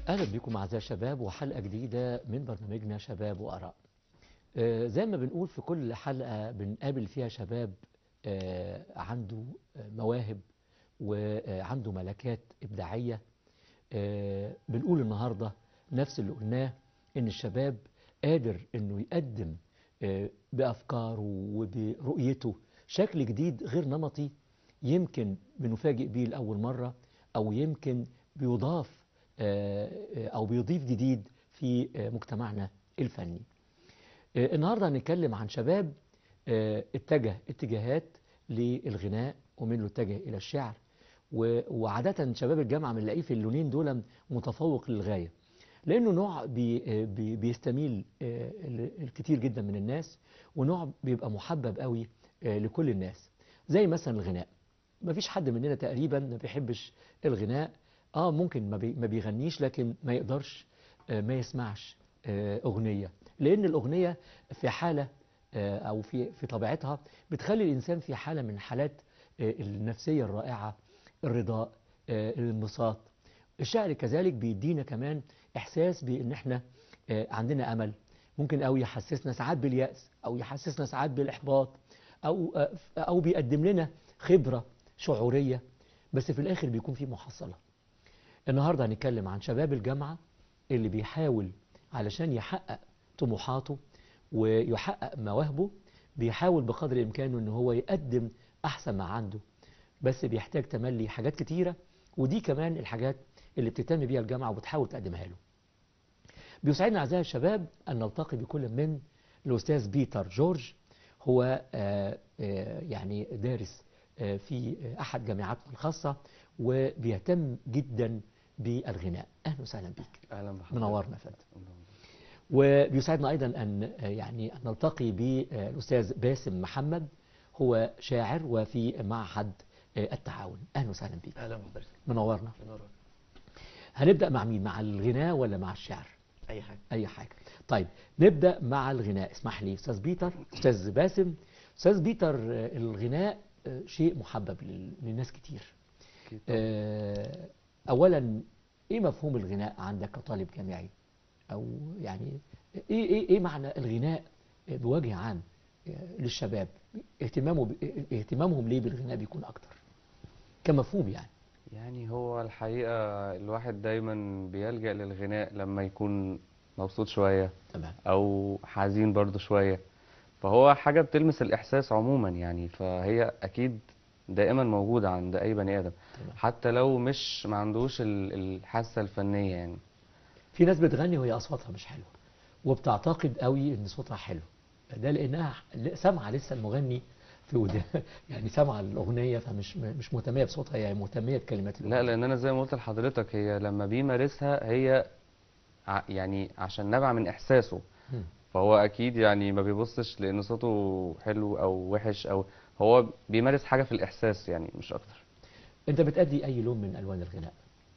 أهلا بكم أعزائي الشباب وحلقة جديدة من برنامجنا شباب وآراء. آه، زي ما بنقول في كل حلقة بنقابل فيها شباب آه، عنده آه، مواهب وعنده ملكات إبداعية. آه، بنقول النهاردة نفس اللي قلناه إن الشباب قادر إنه يقدم آه، بأفكاره وبرؤيته شكل جديد غير نمطي يمكن بنفاجئ بيه لأول مرة أو يمكن بيضاف آه، آه، أو بيضيف جديد في آه، مجتمعنا الفني آه، النهاردة هنتكلم عن شباب آه، اتجه اتجاهات للغناء ومنه اتجه إلى الشعر و- وعادة شباب الجامعة بنلاقيه في اللونين دول متفوق للغاية لأنه نوع بي آه، بي بيستميل آه، ال- الكتير جدا من الناس ونوع بيبقى محبب قوي آه، لكل الناس زي مثلا الغناء ما فيش حد مننا تقريبا ما بيحبش الغناء اه ممكن ما, بي ما بيغنيش لكن ما يقدرش آه ما يسمعش آه اغنيه لان الاغنيه في حاله آه او في في طبيعتها بتخلي الانسان في حاله من حالات آه النفسيه الرائعه الرضاء آه الانبساط الشعر كذلك بيدينا كمان احساس بان احنا آه عندنا امل ممكن قوي يحسسنا ساعات بالياس او يحسسنا ساعات بالاحباط او آه او بيقدم لنا خبره شعوريه بس في الاخر بيكون في محصله النهارده هنتكلم عن شباب الجامعه اللي بيحاول علشان يحقق طموحاته ويحقق مواهبه بيحاول بقدر امكانه ان هو يقدم احسن ما عنده بس بيحتاج تملي حاجات كتيره ودي كمان الحاجات اللي بتهتم بيها الجامعه وبتحاول تقدمها له. بيسعدنا اعزائي الشباب ان نلتقي بكل من الاستاذ بيتر جورج هو آه، آه، يعني دارس آه، في آه، احد جامعاتنا الخاصه وبيهتم جدا بالغناء اهلا وسهلا بيك اهلا بحضرتك منورنا يا فندم وبيسعدنا ايضا ان آه، يعني ان نلتقي بالاستاذ باسم محمد هو شاعر وفي معهد آه، التعاون اهلا وسهلا بيك اهلا بحضرتك منورنا منورك هنبدا مع مين مع الغناء ولا مع الشعر اي حاجه اي حاجه طيب نبدا مع الغناء اسمح لي استاذ بيتر استاذ باسم استاذ بيتر آه، الغناء آه، شيء محبب لل- للناس كتير أكيد طبعاً. آه، اولا ايه مفهوم الغناء عندك كطالب جامعي او يعني ايه ايه ايه معنى الغناء بوجه عام آه، للشباب اهتمامه ب- اهتمامهم ليه بالغناء بيكون اكتر كمفهوم يعني يعني هو الحقيقة الواحد دايما بيلجأ للغناء لما يكون مبسوط شوية تمام أو حزين برضو شوية فهو حاجة بتلمس الإحساس عموما يعني فهي أكيد دائما موجودة عند أي بني آدم تمام. حتى لو مش ما عندوش ال- الحاسة الفنية يعني في ناس بتغني وهي اصواتها مش حلوه وبتعتقد قوي ان صوتها حلو ده لانها سامعه لسه المغني في وده يعني سامعه الاغنيه فمش مش مهتميه بصوتها هي مهتميه بكلمات لا الاغنيه لأن أنا زي ما قلت لحضرتك هي لما بيمارسها هي ع- يعني عشان نابعة من إحساسه مم. فهو اكيد يعني ما بيبصش لان صوته حلو او وحش او هو بيمارس حاجه في الاحساس يعني مش اكتر انت بتأدي اي لون من الوان الغناء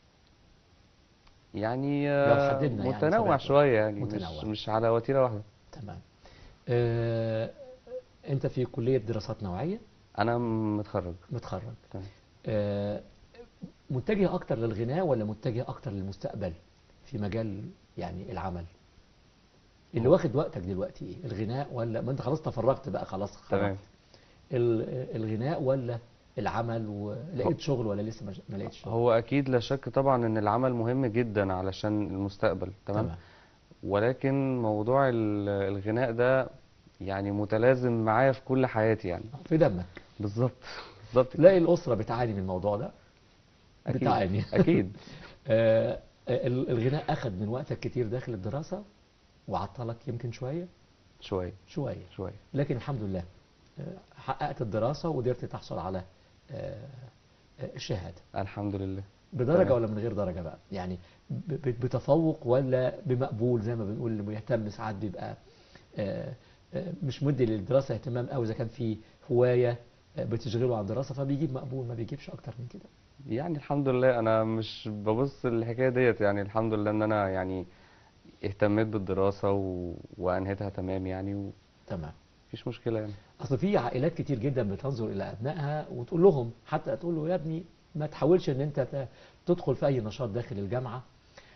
يعني لو آه، حددنا يعني متنوع سباق. شويه يعني متنوع. مش مش على وتيره واحده تمام آه، انت في كليه دراسات نوعيه انا متخرج متخرج تمام. آه، متجه اكتر للغناء ولا متجه اكتر للمستقبل في مجال يعني العمل اللي هو- واخد وقتك دلوقتي ايه الغناء ولا ما انت خلاص تفرغت بقى خلاص خلاص تمام ال- الغناء ولا العمل ولقيت شغل ولا لسه ما- ما لقيتش شغل هو اكيد لا شك طبعا ان العمل مهم جدا علشان المستقبل تمام تمام ولكن موضوع ال- الغناء ده يعني متلازم معايا في كل حياتي يعني في دمك بالظبط بالظبط تلاقي الاسره بتعاني من الموضوع ده اكيد بتعاني اكيد آه، ال- الغناء اخذ من وقتك كتير داخل الدراسه وعطلك يمكن شويه شويه شويه شويه لكن الحمد لله آه، حققت الدراسه وقدرت تحصل على آه، آه، الشهاده الحمد لله بدرجه تمام. ولا من غير درجه بقى يعني ب- ب- بتفوق ولا بمقبول زي ما بنقول اللي بيهتم ساعات بيبقى آه، آه، مش مدي للدراسه اهتمام قوي اذا كان في هوايه آه، بتشغله عن الدراسه فبيجيب مقبول ما بيجيبش اكتر من كده يعني الحمد لله انا مش ببص للحكايه ديت يعني الحمد لله ان انا يعني اهتميت بالدراسه و... وانهيتها تمام يعني تمام ومفيش مشكله يعني اصل في عائلات كتير جدا بتنظر الى ابنائها وتقول لهم حتى تقول له يا ابني ما تحاولش ان انت ت- تدخل في اي نشاط داخل الجامعه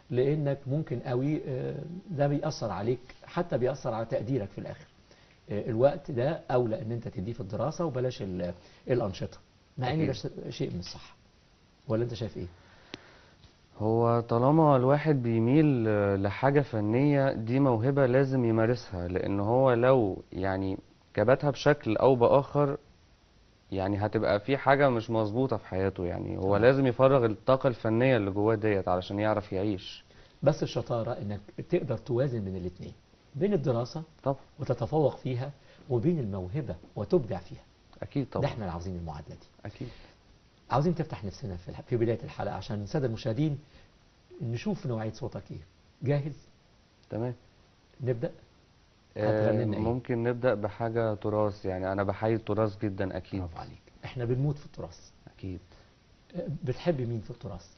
لانك ممكن قوي آه، ده بيأثر عليك حتى بيأثر على تقديرك في الاخر آه، الوقت ده اولى ان انت تديه في الدراسه وبلاش ال- الانشطه مع ان ده أكيد. ش- شيء من الصح ولا انت شايف ايه هو طالما الواحد بيميل آه، لحاجة فنية دي موهبة لازم يمارسها لأن هو لو يعني كبتها بشكل أو بآخر يعني هتبقى في حاجة مش مظبوطة في حياته يعني هو آه. لازم يفرغ الطاقة الفنية اللي جواه ديت علشان يعرف يعيش بس الشطاره انك تقدر توازن بين الاثنين بين الدراسه طبعا وتتفوق فيها وبين الموهبه وتبدع فيها أكيد ده طبعا احنا اللي عاوزين المعادله دي أكيد عاوزين تفتح نفسنا في الح- في بدايه الحلقه عشان الساده المشاهدين نشوف نوعيه صوتك ايه جاهز تمام نبدا آه، هتغني لنا إيه؟ ممكن نبدأ بحاجة تراث يعني أنا بحيي التراث جدا أكيد برافو عليك احنا بنموت في التراث أكيد أه، بتحب مين في التراث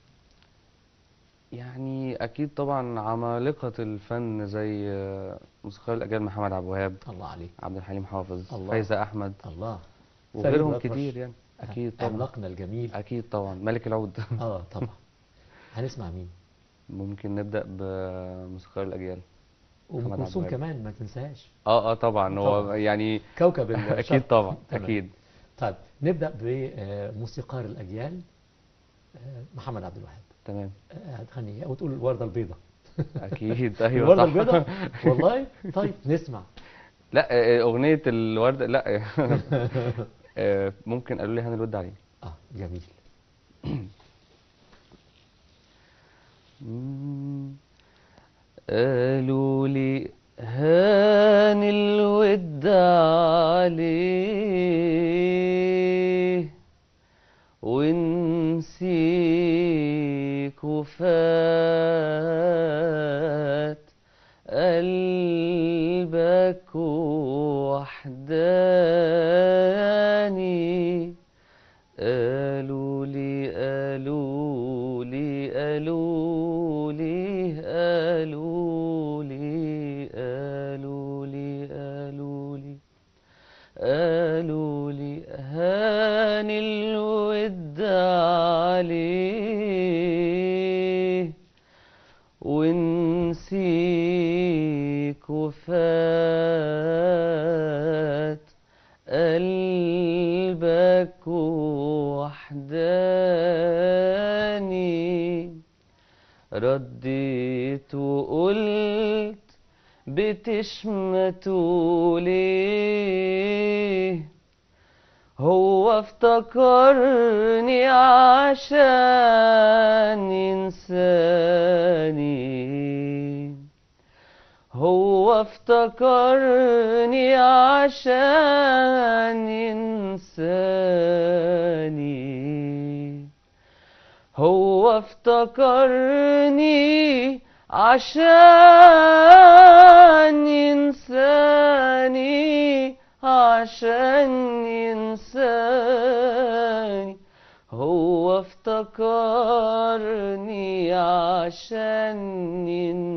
يعني أكيد طبعا عمالقة الفن زي آه، موسيقار الأجيال محمد عبد الوهاب الله عليك عبد الحليم حافظ الله. فايزة أحمد الله وغيرهم الأطرش. كتير يعني أكيد طبعا عملاقنا الجميل أكيد طبعا ملك العود اه طبعا هنسمع مين ممكن نبدأ بموسيقار الأجيال وام محمد عبد كلثوم الوهاب. كمان ما تنساهاش اه اه طبعا هو طبعا. يعني كوكب الشرق أكيد طبعا تمام. أكيد طيب نبدا بموسيقار الاجيال آه، محمد عبد الوهاب تمام آه، هتغني إيه؟ وتقول الورده البيضاء أكيد أيوه الورده صح البيضاء والله طيب نسمع لا آه، أغنية الوردة لا آه، ممكن قالوا لي هاني الود عليه اه جميل مم. قالوا لي هان الود عليه ونسيك وفات قلبك وحداني قالوا لي قالوا لي قالوا لي قالوا لي قالوا لي قالوا لي قالوا لي هان الود عليه ونسيك وفات قلبك وحداني رديت وقلت بتشمتوا ليه هو افتكرني عشان ينساني هو افتكرني عشان ينساني هو افتكرني عشان ينساني عشان ينساني هو افتكرني عشان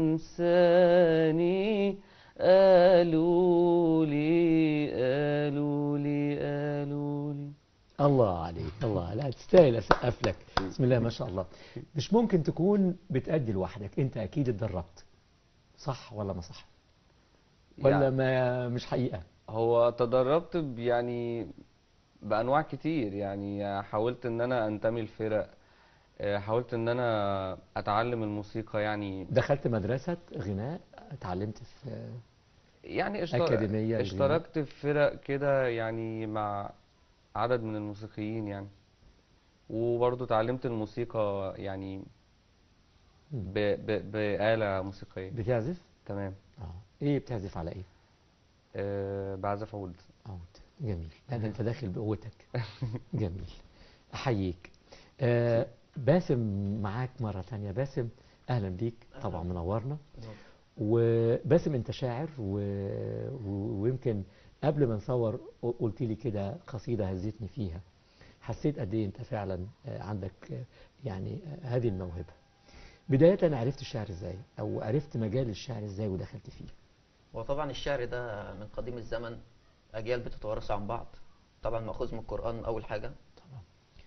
ينساني قالوا لي قالوا لي قالوا لي الله عليك الله لا تستاهل اسقف لك بسم الله ما شاء الله مش ممكن تكون بتأدي لوحدك انت اكيد اتدربت صح ولا ما صح ولا يعني ما مش حقيقة هو تدربت ب- يعني بأنواع كتير يعني حاولت إن أنا أنتمي لفرق آه، حاولت إن أنا أتعلم الموسيقى يعني دخلت مدرسة غناء اتعلمت في يعني اشتر... أكاديمية للغناء. اشتركت في فرق كده يعني مع عدد من الموسيقيين يعني وبرضه اتعلمت الموسيقى يعني ب... ب... بآلة موسيقية بتعزف تمام اه ايه بتعزف على ايه أه بعزف عود عود جميل لا ده انت داخل بقوتك جميل احييك آه باسم معاك مرة تانية باسم اهلا بيك طبعا منورنا وباسم انت شاعر و... و... ويمكن قبل ما نصور قلت لي كده قصيدة هزتني فيها حسيت قد ايه انت فعلا آه، عندك آه، يعني آه، هذه الموهبة بداية أنا عرفت الشعر ازاي او عرفت مجال الشعر ازاي ودخلت فيه وطبعا الشعر ده من قديم الزمن أجيال بتتوارث عن بعض طبعا مأخوذ من القرآن أول حاجة طبعا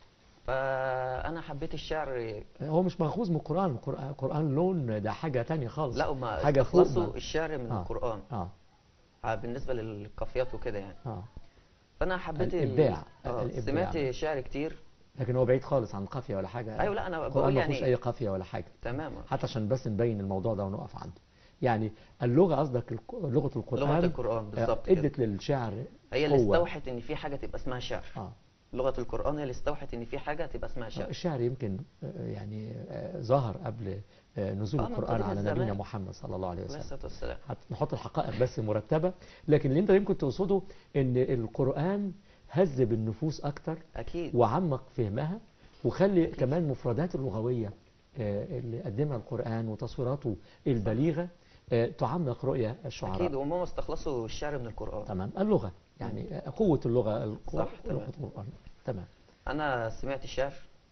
فانا حبيت الشعر هو مش مأخوذ من القرآن القرآن القرآن لون ده حاجة تانية خالص لا هما حاجة فوق استخلصوا ما- الشعر من آه. القران اه آه، بالنسبه للقافيات وكده يعني اه فانا حبيت ال- الإبداع، آه الإبداع. سمعت شعر كتير لكن هو بعيد خالص عن القافية ولا حاجة ايوه لا انا القرآن بقول ما فيهوش يعني أي قافية ولا حاجة تمام حتى عشان بس نبين الموضوع ده ونقف عنده يعني اللغة قصدك الك- لغة القرآن لغه القران آه، بالظبط كده ادت للشعر هي اللي قوة. استوحت ان في حاجه تبقى اسمها شعر اه لغه القران هي اللي استوحت ان في حاجه تبقى اسمها شعر الشعر يمكن آه، يعني آه، ظهر قبل آه، نزول آه، من القرآن قديم على الزمان. نبينا محمد صلى الله عليه عليه وسلم الصلاه والسلام هت- نحط الحقائق بس مرتبة لكن اللي انت يمكن تقصده ان القرآن هذب النفوس اكتر اكيد وعمق فهمها وخلي كمان المفردات اللغوية آه، اللي قدمها القرآن وتصويراته البليغة آه، تعمق رؤية الشعراء اكيد وهم استخلصوا الشعر من القران تمام اللغة يعني آه، قوة اللغة القوة- صح، تمام. لغة القرآن تمام انا سمعت الشعر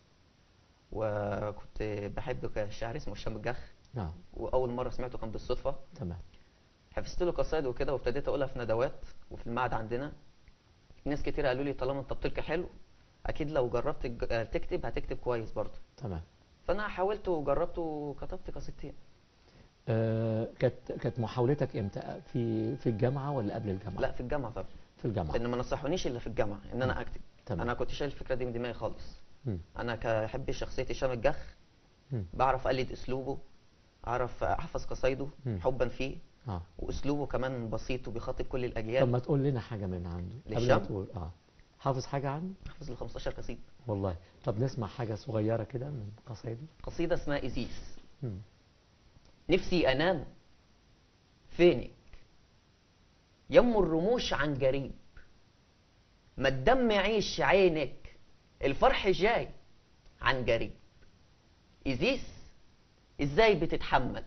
وكنت بحب شعر اسمه هشام الجح نعم واول مره سمعته كان بالصدفه تمام حفظت له قصايد وكده وابتديت اقولها في ندوات وفي المعهد عندنا ناس كتير قالوا لي طالما انت بتلقي حلو اكيد لو جربت تج- تكتب هتكتب كويس برضه تمام فانا حاولت وجربت وكتبت قصيدتين آه، كانت كانت محاولتك امتى في في الجامعة ولا قبل الجامعة لا في الجامعه طبعا في الجامعة لان ما نصحونيش الا في الجامعه ان انا اكتب تمام. انا كنت شايل الفكره دي من دماغي خالص مم. انا كحب شخصيه هشام الجح مم. بعرف اقلد اسلوبه اعرف احفظ قصايده مم. حبا فيه اه واسلوبه كمان بسيط وبيخاطب كل طب الاجيال ما تقول لنا حاجة من عنده قبل ما للشام؟ تقول اه حافظ حاجة عنه حافظ ال 15 قصيده والله طب نسمع حاجة صغيرة كده من قصايده قصيده اسمها ازيس مم. نفسي انام فينك يم الرموش عن جريب ما الدم عيش عينك الفرح جاي عن جريب إزيس ازاي بتتحمل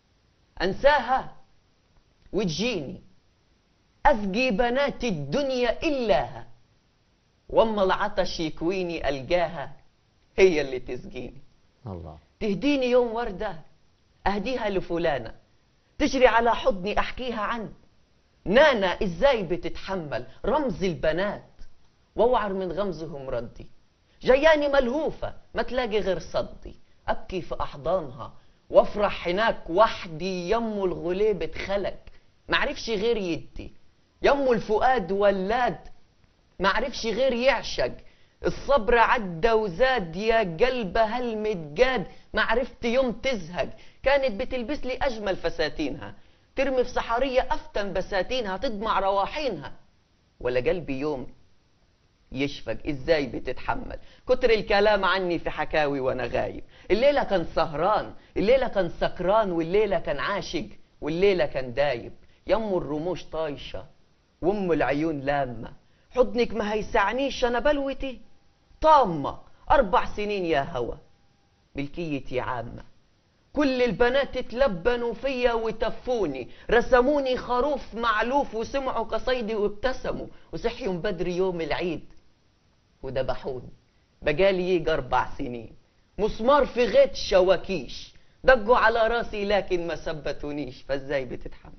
انساها وتجيني افجي بنات الدنيا الاها واما العطش يكويني الجاها هي اللي تسقيني الله تهديني يوم وردة أهديها لفلانة تجري على حضني أحكيها عن نانا إزاي بتتحمل رمز البنات وأوعر من غمزهم ردي جياني ملهوفة ما تلاقي غير صدي أبكي في أحضانها وأفرح هناك وحدي يم الغليب اتخلق معرفش غير يدي يم الفؤاد ولاد معرفش غير يعشق الصبر عدى وزاد يا قلب هالمتجاد معرفت يوم تزهق كانت بتلبس لي أجمل فساتينها ترمي في صحارية أفتن بساتينها تضمع رواحينها ولا قلبي يوم يشفق ازاي بتتحمل كتر الكلام عني في حكاوي وانا غايب الليلة كان سهران الليلة كان سكران والليلة كان عاشق والليلة كان دايب يم الرموش طايشة وام العيون لامة حضنك ما هيسعنيش انا بلوتي طامة اربع سنين يا هوى ملكيتي عامة كل البنات اتلبنوا فيا وتفوني رسموني خروف معلوف وسمعوا قصيدي وابتسموا وصحيوا من بدري يوم العيد وذبحوني بقالي يجي اربع سنين مسمار في غيط شواكيش دقوا على راسي لكن ما ثبتونيش فازاي بتتحمل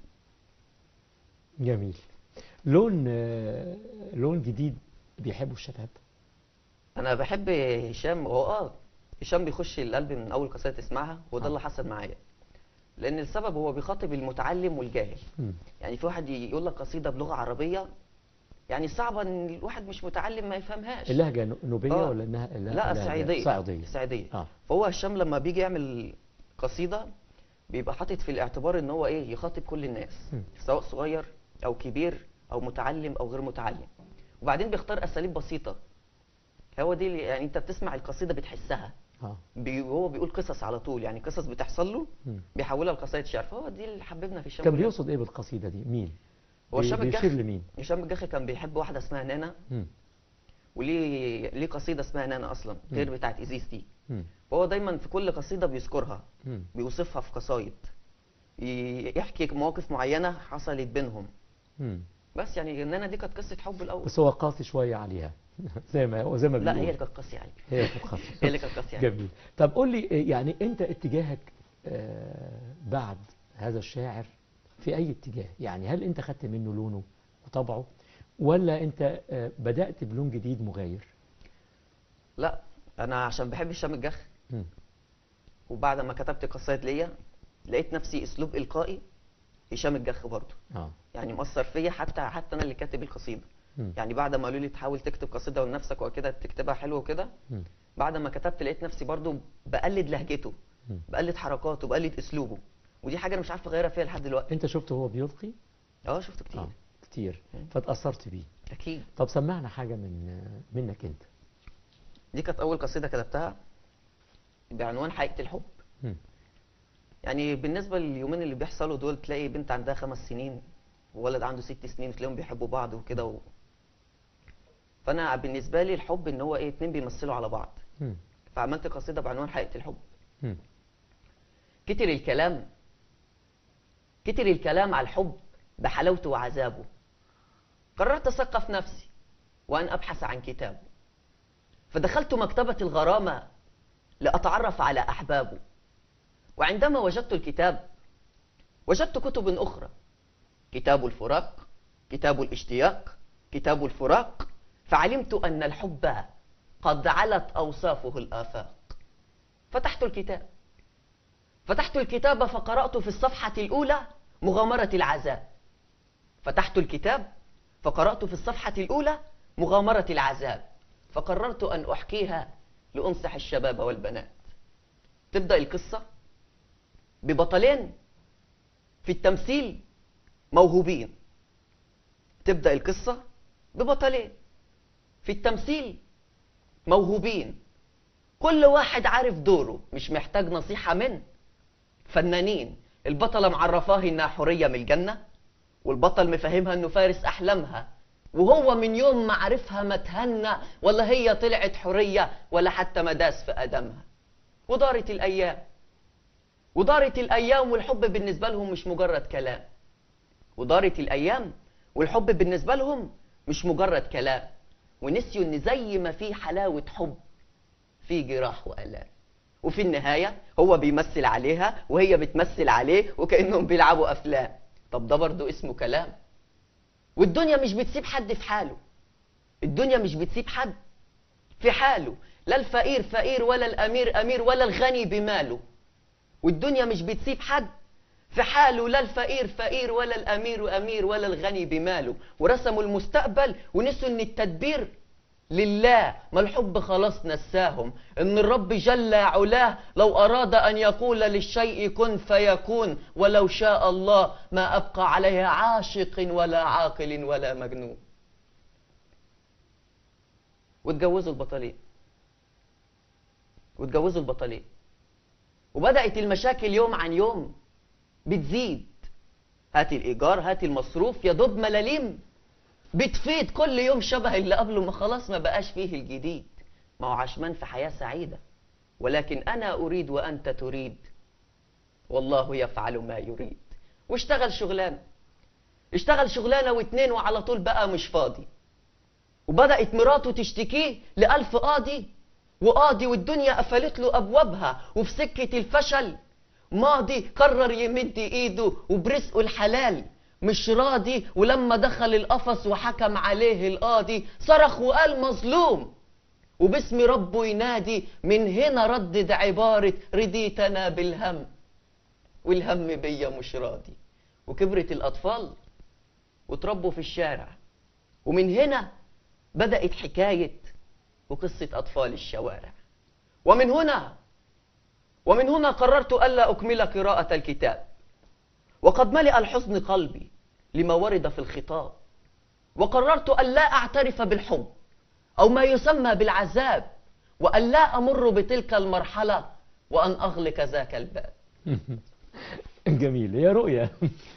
جميل لون آه، لون جديد بيحبه الشباب انا بحب هشام هو اه هشام بيخش القلب من اول قصيده تسمعها وده آه. اللي حصل معايا لان السبب هو بيخاطب المتعلم والجاهل مم. يعني في واحد يقول لك قصيده بلغه عربيه يعني صعبه ان الواحد مش متعلم ما يفهمهاش اللهجة نو- نوبية آه. ولا انها اللهجة لا اللهجة صعيديه صعيدية صعيديه اه فهو هشام لما بيجي يعمل قصيده بيبقى حاطط في الاعتبار ان هو ايه يخاطب كل الناس مم. سواء صغير او كبير او متعلم او غير متعلم وبعدين بيختار اساليب بسيطه هو دي اللي- يعني انت بتسمع القصيده بتحسها اه بي هو بيقول قصص على طول يعني قصص بتحصل له مم. بيحولها لقصايد شعر فهو دي اللي حببنا في هشام كان كلنا. بيقصد ايه بالقصيدة دي مين هو بي- هشام الجح بيشير لمين هشام الجح كان بيحب واحده اسمها نانا مم. وليه ليه قصيده اسمها نانا اصلا غير مم. بتاعت ازيس دي مم. وهو دايما في كل قصيده بيذكرها مم. بيوصفها في قصايد ي- يحكي مواقف معينه حصلت بينهم مم. بس يعني نانا دي كانت قصه حب الاول بس هو قاسي شوية عليها زي ما هو زي ما لا بيقول هي اللي كانت قاسيه عليك هي كانت قاسية هي اللي كانت قاسيه عليك جميل طب قول لي آه، يعني انت اتجاهك آه، بعد هذا الشاعر في اي اتجاه يعني هل انت خدت منه لونه وطبعه ولا انت آه، بدأت بلون جديد مغاير لا انا عشان بحب هشام الجح مم. وبعد ما كتبت قصايد ليا لقيت نفسي اسلوب القائي هشام الجح برضه اه يعني مؤثر فيا حتى حتى انا اللي كاتب القصيده مم. يعني بعد ما قالوا لي تحاول تكتب قصيده لنفسك وكده تكتبها حلو وكده مم. بعد ما كتبت لقيت نفسي برضو بقلد لهجته مم. بقلد حركاته بقلد اسلوبه ودي حاجه انا مش عارف اغيرها فيها لحد دلوقتي انت شفته هو بيلقي اه شفته كتير اه كتير مم. فتأثرت بيه اكيد طب سمعنا حاجة من منك انت دي كانت اول قصيده كتبتها بعنوان حقيقه الحب مم. يعني بالنسبه لليومين اللي بيحصلوا دول تلاقي بنت عندها خمس سنين وولد عنده ست سنين تلاقيهم بيحبوا بعض وكده و... فانا بالنسبه لي الحب ان هو ايه اتنين بيمثلوا على بعض مم. فعملت قصيده بعنوان حقيقه الحب مم. كتر الكلام كتر الكلام على الحب بحلاوته وعذابه قررت أثقف نفسي وأن أبحث عن كتابه فدخلت مكتبة الغرامة لأتعرف على أحبابه وعندما وجدت الكتاب وجدت كتب أخرى كتاب الفراق كتاب الاشتياق كتاب الفراق فعلمت أن الحب قد علت أوصافه الآفاق فتحت الكتاب فتحت الكتاب فقرأت في الصفحة الأولى مغامرة العذاب فتحت الكتاب فقرأت في الصفحة الأولى مغامرة العذاب فقررت أن أحكيها لأنصح الشباب والبنات تبدأ القصة ببطلين في التمثيل موهوبين تبدأ القصة ببطلين في التمثيل موهوبين كل واحد عارف دوره مش محتاج نصيحة من فنانين البطلة معرفاه انها حورية من الجنة والبطل مفهمها انه فارس احلامها وهو من يوم ما عرفها ما تهنى ولا هي طلعت حورية ولا حتى ما داس في ادمها ودارت الايام ودارت الايام والحب بالنسبة لهم مش مجرد كلام ودارت الايام والحب بالنسبة لهم مش مجرد كلام ونسيوا ان زي ما في حلاوة حب في جراح والام وفي النهاية هو بيمثل عليها وهي بتمثل عليه وكأنهم بيلعبوا أفلام طب ده برضو اسمه كلام والدنيا مش بتسيب حد في حاله الدنيا مش بتسيب حد في حاله لا الفقير فقير ولا الأمير أمير ولا الغني بماله والدنيا مش بتسيب حد في حاله لا الفقير فقير ولا الأمير أمير ولا الغني بماله ورسموا المستقبل ونسوا إن التدبير لله ما الحب خلاص نساهم ان الرب جل علاه لو اراد ان يقول للشيء كن فيكون ولو شاء الله ما ابقى عليها عاشق ولا عاقل ولا مجنون واتجوزوا البطلين واتجوزوا البطلين وبدأت المشاكل يوم عن يوم بتزيد هاتي الإيجار هاتي المصروف يا دوب ملاليم بتفيد كل يوم شبه اللي قبله ما خلاص ما بقاش فيه الجديد ما هو عشمان في حياة سعيدة ولكن أنا أريد وأنت تريد والله يفعل ما يريد واشتغل شغلانة اشتغل شغلانة واتنين وعلى طول بقى مش فاضي وبدأت مراته تشتكيه لألف قاضي وقاضي والدنيا قفلت له أبوابها وفي سكة الفشل ماضي قرر يمد إيده وبرزقه الحلال مش راضي ولما دخل القفص وحكم عليه القاضي صرخ وقال مظلوم وباسم ربه ينادي من هنا ردد عبارة رضيت أنا بالهم والهم بيا مش راضي وكبرت الأطفال وتربوا في الشارع ومن هنا بدأت حكاية وقصة أطفال الشوارع ومن هنا ومن هنا قررت ألا أكمل قراءة الكتاب وقد ملئ الحزن قلبي لما ورد في الخطاب وقررت أن لا أعترف بالحب أو ما يسمى بالعذاب وأن لا أمر بتلك المرحلة وأن أغلق ذاك الباب جميل هي رؤية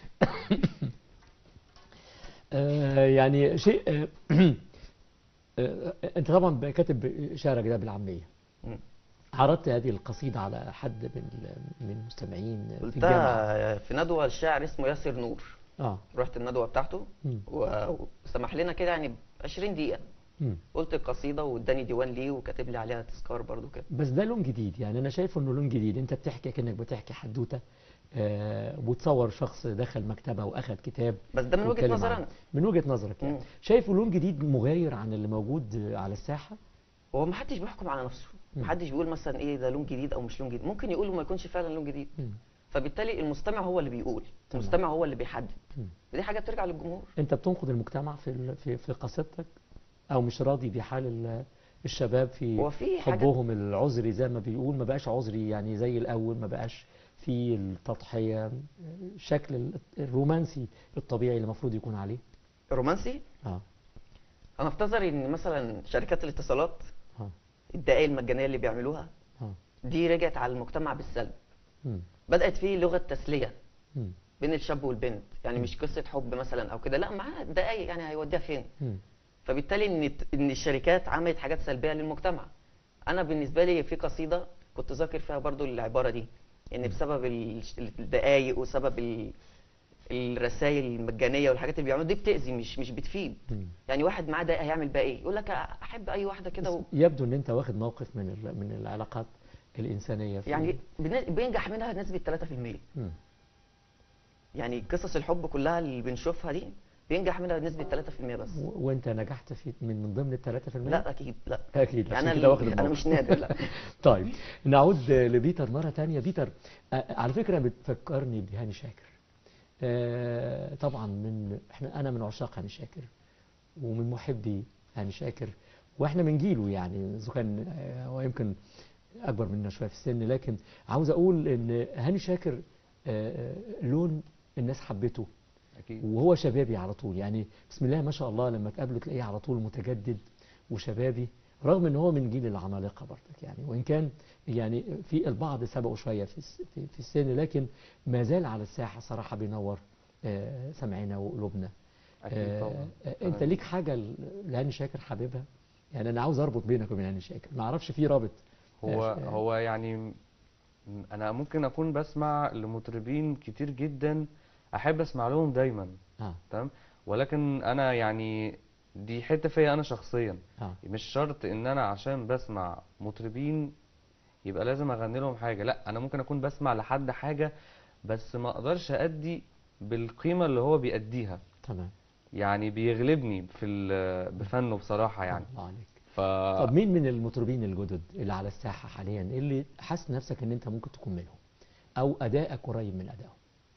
آه، يعني شيء آه، آه، انت طبعا كاتب شعرك ده بالعامية مم. عرضت هذه القصيدة على حد من ال- من المستمعين في الجامعة قلتها في ندوة الشاعر اسمه ياسر نور اه رحت الندوة بتاعته مم. و- وسمح لنا كده يعني 20 دقيقة مم. قلت القصيدة واداني ديوان ليه وكاتب لي عليها تذكار برضو كده بس ده لون جديد يعني انا شايفه انه لون جديد انت بتحكي كأنك بتحكي حدوتة آه وتصور شخص دخل مكتبة واخد كتاب بس ده من وجهة واتكلم نظر عنه. أنا من وجهة نظرك يعني مم. شايفه لون جديد مغاير عن اللي موجود على الساحة هو ما حدش بيحكم على نفسه محدش بيقول مثلا ايه ده لون جديد او مش لون جديد ممكن يقول وما يكونش فعلا لون جديد مم. فبالتالي المستمع هو اللي بيقول تمام. المستمع هو اللي بيحدد مم. دي حاجه بترجع للجمهور انت بتنقد المجتمع في ال- في في قصيدتك او مش راضي بحال ال- الشباب في هو في حاجات حبهم العذري زي ما بيقول ما بقاش عذري يعني زي الاول ما بقاش في التضحيه الشكل ال- الرومانسي الطبيعي اللي المفروض يكون عليه رومانسي اه انا في نظري ان مثلا شركات الاتصالات اه الدقائق المجانيه اللي بيعملوها اه دي رجعت على المجتمع بالسلب مم. بدات في لغه تسليه مم. بين الشاب والبنت يعني مش قصه حب مثلا او كده لا معاها دقائق يعني هيوديها فين مم. فبالتالي ان ان الشركات عملت حاجات سلبيه للمجتمع انا بالنسبه لي في قصيده كنت ذاكر فيها برضو العباره دي ان بسبب ال- الدقائق وسبب ال- الرسائل المجانيه والحاجات اللي بيعملوها دي بتاذي مش مش بتفيد مم. يعني واحد معاه دقيقه هيعمل بقى ايه يقول لك احب اي واحده كده و... بس يبدو ان انت واخد موقف من ال- من العلاقات الانسانيه في يعني بن- بينجح منها نسبه 3% مم. يعني قصص الحب كلها اللي بنشوفها دي بينجح منها نسبه 3% بس و- وانت نجحت في من من ضمن ال 3% لا اكيد لا اكيد يعني عشان انا كده واخد انا الموقف مش نادر لا طيب نعود لبيتر مرة تانية بيتر آه، على فكرة بتفكرني بهاني شاكر آه، طبعا من احنا انا من عشاق هاني شاكر ومن محبي هاني شاكر واحنا من جيله يعني اذا كان آه، هو يمكن اكبر مننا شويه في السن لكن عاوز اقول ان هاني شاكر آه، آه، لون الناس حبته اكيد وهو شبابي على طول يعني بسم الله ما شاء الله لما تقابله تلاقيه على طول متجدد وشبابي رغم ان هو من جيل العمالقه برضك يعني وان كان يعني في البعض سبقوا شويه في الس- في في السن لكن ما زال على الساحه صراحه بينور آه، سمعنا وقلوبنا اكيد آه، طبعا آه، انت ليك حاجه ل- لهاني شاكر حبيبها يعني انا عاوز اربط بينك وبين هاني شاكر ما اعرفش في رابط هو آه، هو يعني م- انا ممكن اكون بسمع لمطربين كتير جدا احب اسمع لهم دايما اه تمام ولكن انا يعني دي حتة فيا انا شخصيا اه مش شرط ان انا عشان بسمع مطربين يبقى لازم اغني لهم حاجة لا انا ممكن اكون بسمع لحد حاجة بس ما اقدرش ادي بالقيمة اللي هو بيأديها تمام يعني بيغلبني في ال- بفنه بصراحة يعني الله عليك ف طب مين من المطربين الجدد اللي على الساحة حاليا اللي حاسس نفسك ان انت ممكن تكون منهم او ادائك قريب من ادائهم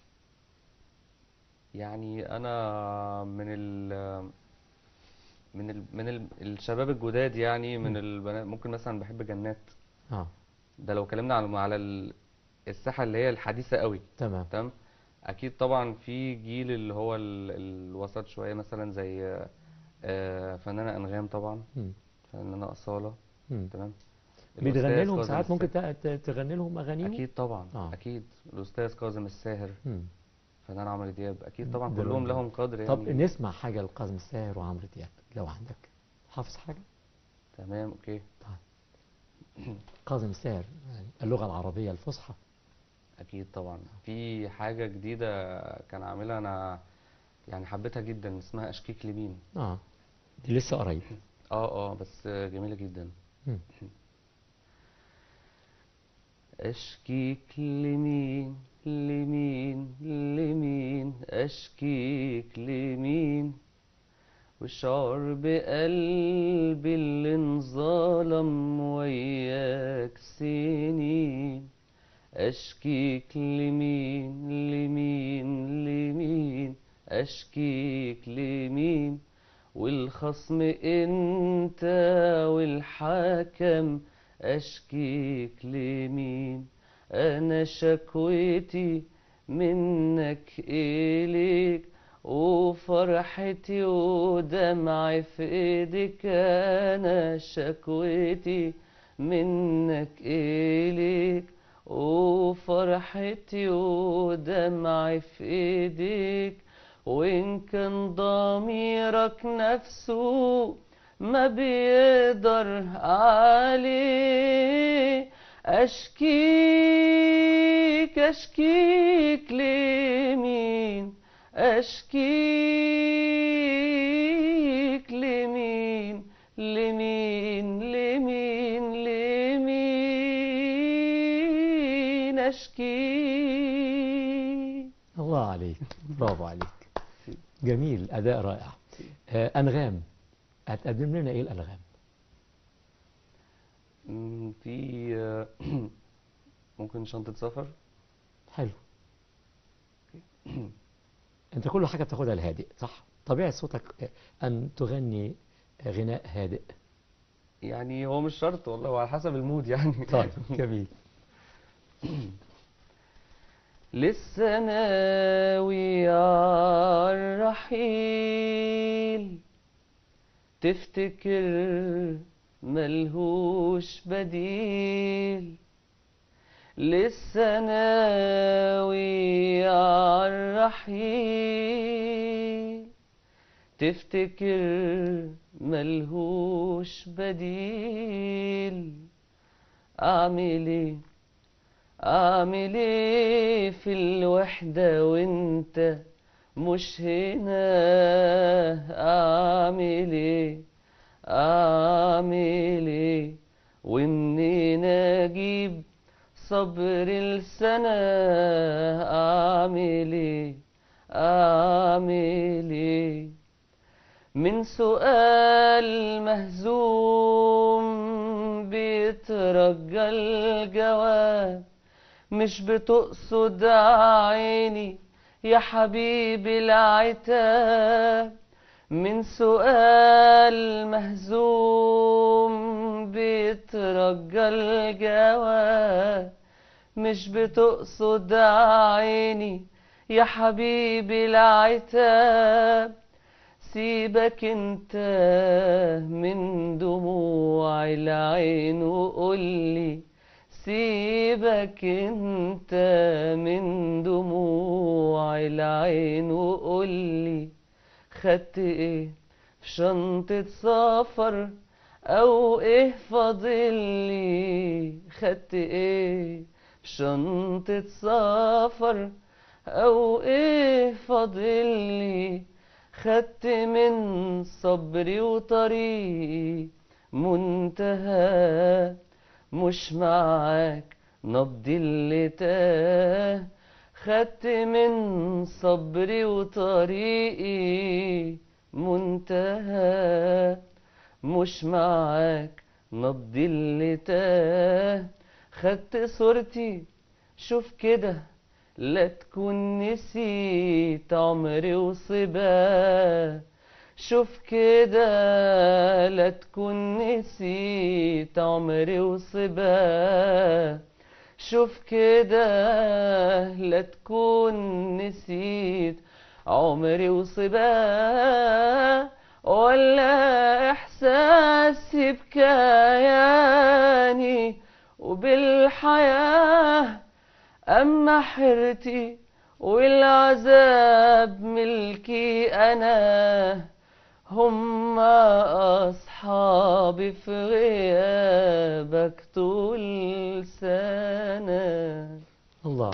يعني انا من ال من ال من ال الشباب الجداد يعني من مم. البنات ممكن مثلا بحب جنات اه ده لو اتكلمنا على على ال- الساحة اللي هي الحديثة قوي تمام تمام اكيد طبعا في جيل اللي هو ال- الوسط شوية مثلا زي آه، فنانة انغام طبعا مم. فنانة أصالة مم. تمام بتغني الأستاذ لهم كاظم ساعات ممكن الساهر. ت- ت- تغني لهم اغانيهم اكيد طبعا آه. اكيد الاستاذ كاظم الساهر مم. فنان عمرو دياب اكيد طبعا دول كلهم هم. لهم قدر طب يعني نسمع حاجة لكاظم الساهر وعمرو دياب لو عندك حافظ حاجة تمام اوكي كاظم الساهر يعني اللغة العربية الفصحى اكيد طبعا في حاجه جديده كان عاملها انا يعني حبيتها جدا اسمها اشكيك لمين اه دي لسه قريب اه اه بس جميله جدا مم. اشكيك لمين لمين لمين اشكيك لمين وشعر بقلبي اللي انظلم وياك سنين اشكيك لمين لمين لمين اشكيك لمين والخصم انت والحكم اشكيك لمين انا شكوتي منك اليك وفرحتي ودمعي في ايدك انا شكوتي منك اليك وفرحتي ودمعي في ايديك وان كان ضميرك نفسه ما بيقدر عليه اشكيك اشكيك لمين اشكيك لمين لمين لمين لمين اشكيك الله عليك برافو عليك جميل أداء رائع آه أنغام هتقدم لنا إيه الأنغام؟ مم، في آه، ممكن شنطة سفر حلو انت كل حاجة بتاخدها الهادئ صح طبيعة صوتك آه، ان تغني غناء هادئ يعني هو مش شرط والله هو على حسب المود يعني طيب جميل لسه ناوي عالرحيل تفتكر ملهوش بديل لسه ناوي عالرحيل تفتكر ملهوش بديل أعمل إيه أعمل إيه في الوحدة وأنت مش هنا أعمل إيه أعمل إيه ومنين أجيب صبر السنة أعمل إيه أعمل إيه من سؤال مهزوم بيترجى الجواب مش بتقصد عيني يا حبيبي العتاب من سؤال مهزوم بيترجى الجواب مش بتقصد عيني يا حبيبي العتاب سيبك انت من دموع العين وقولي سيبك انت من دموع العين وقولي خدت ايه في شنطة سفر او ايه فاضلي خدت ايه في شنطة سفر او ايه فاضلي خدت من صبري وطريقي منتهى مش معاك نبضي اللي تاه خدت من صبري وطريقي منتهى مش معاك نبضي اللي تاه خدت صورتي شوف كده لا تكون نسيت عمري وصباه شوف كده لا تكون نسيت عمري وصباه شوف كده لا تكون نسيت عمري وصباه ولا احساسي بكياني وبالحياه أما حيرتي والعذاب ملكي أنا هم أصحابي في غيابك طول سنة الله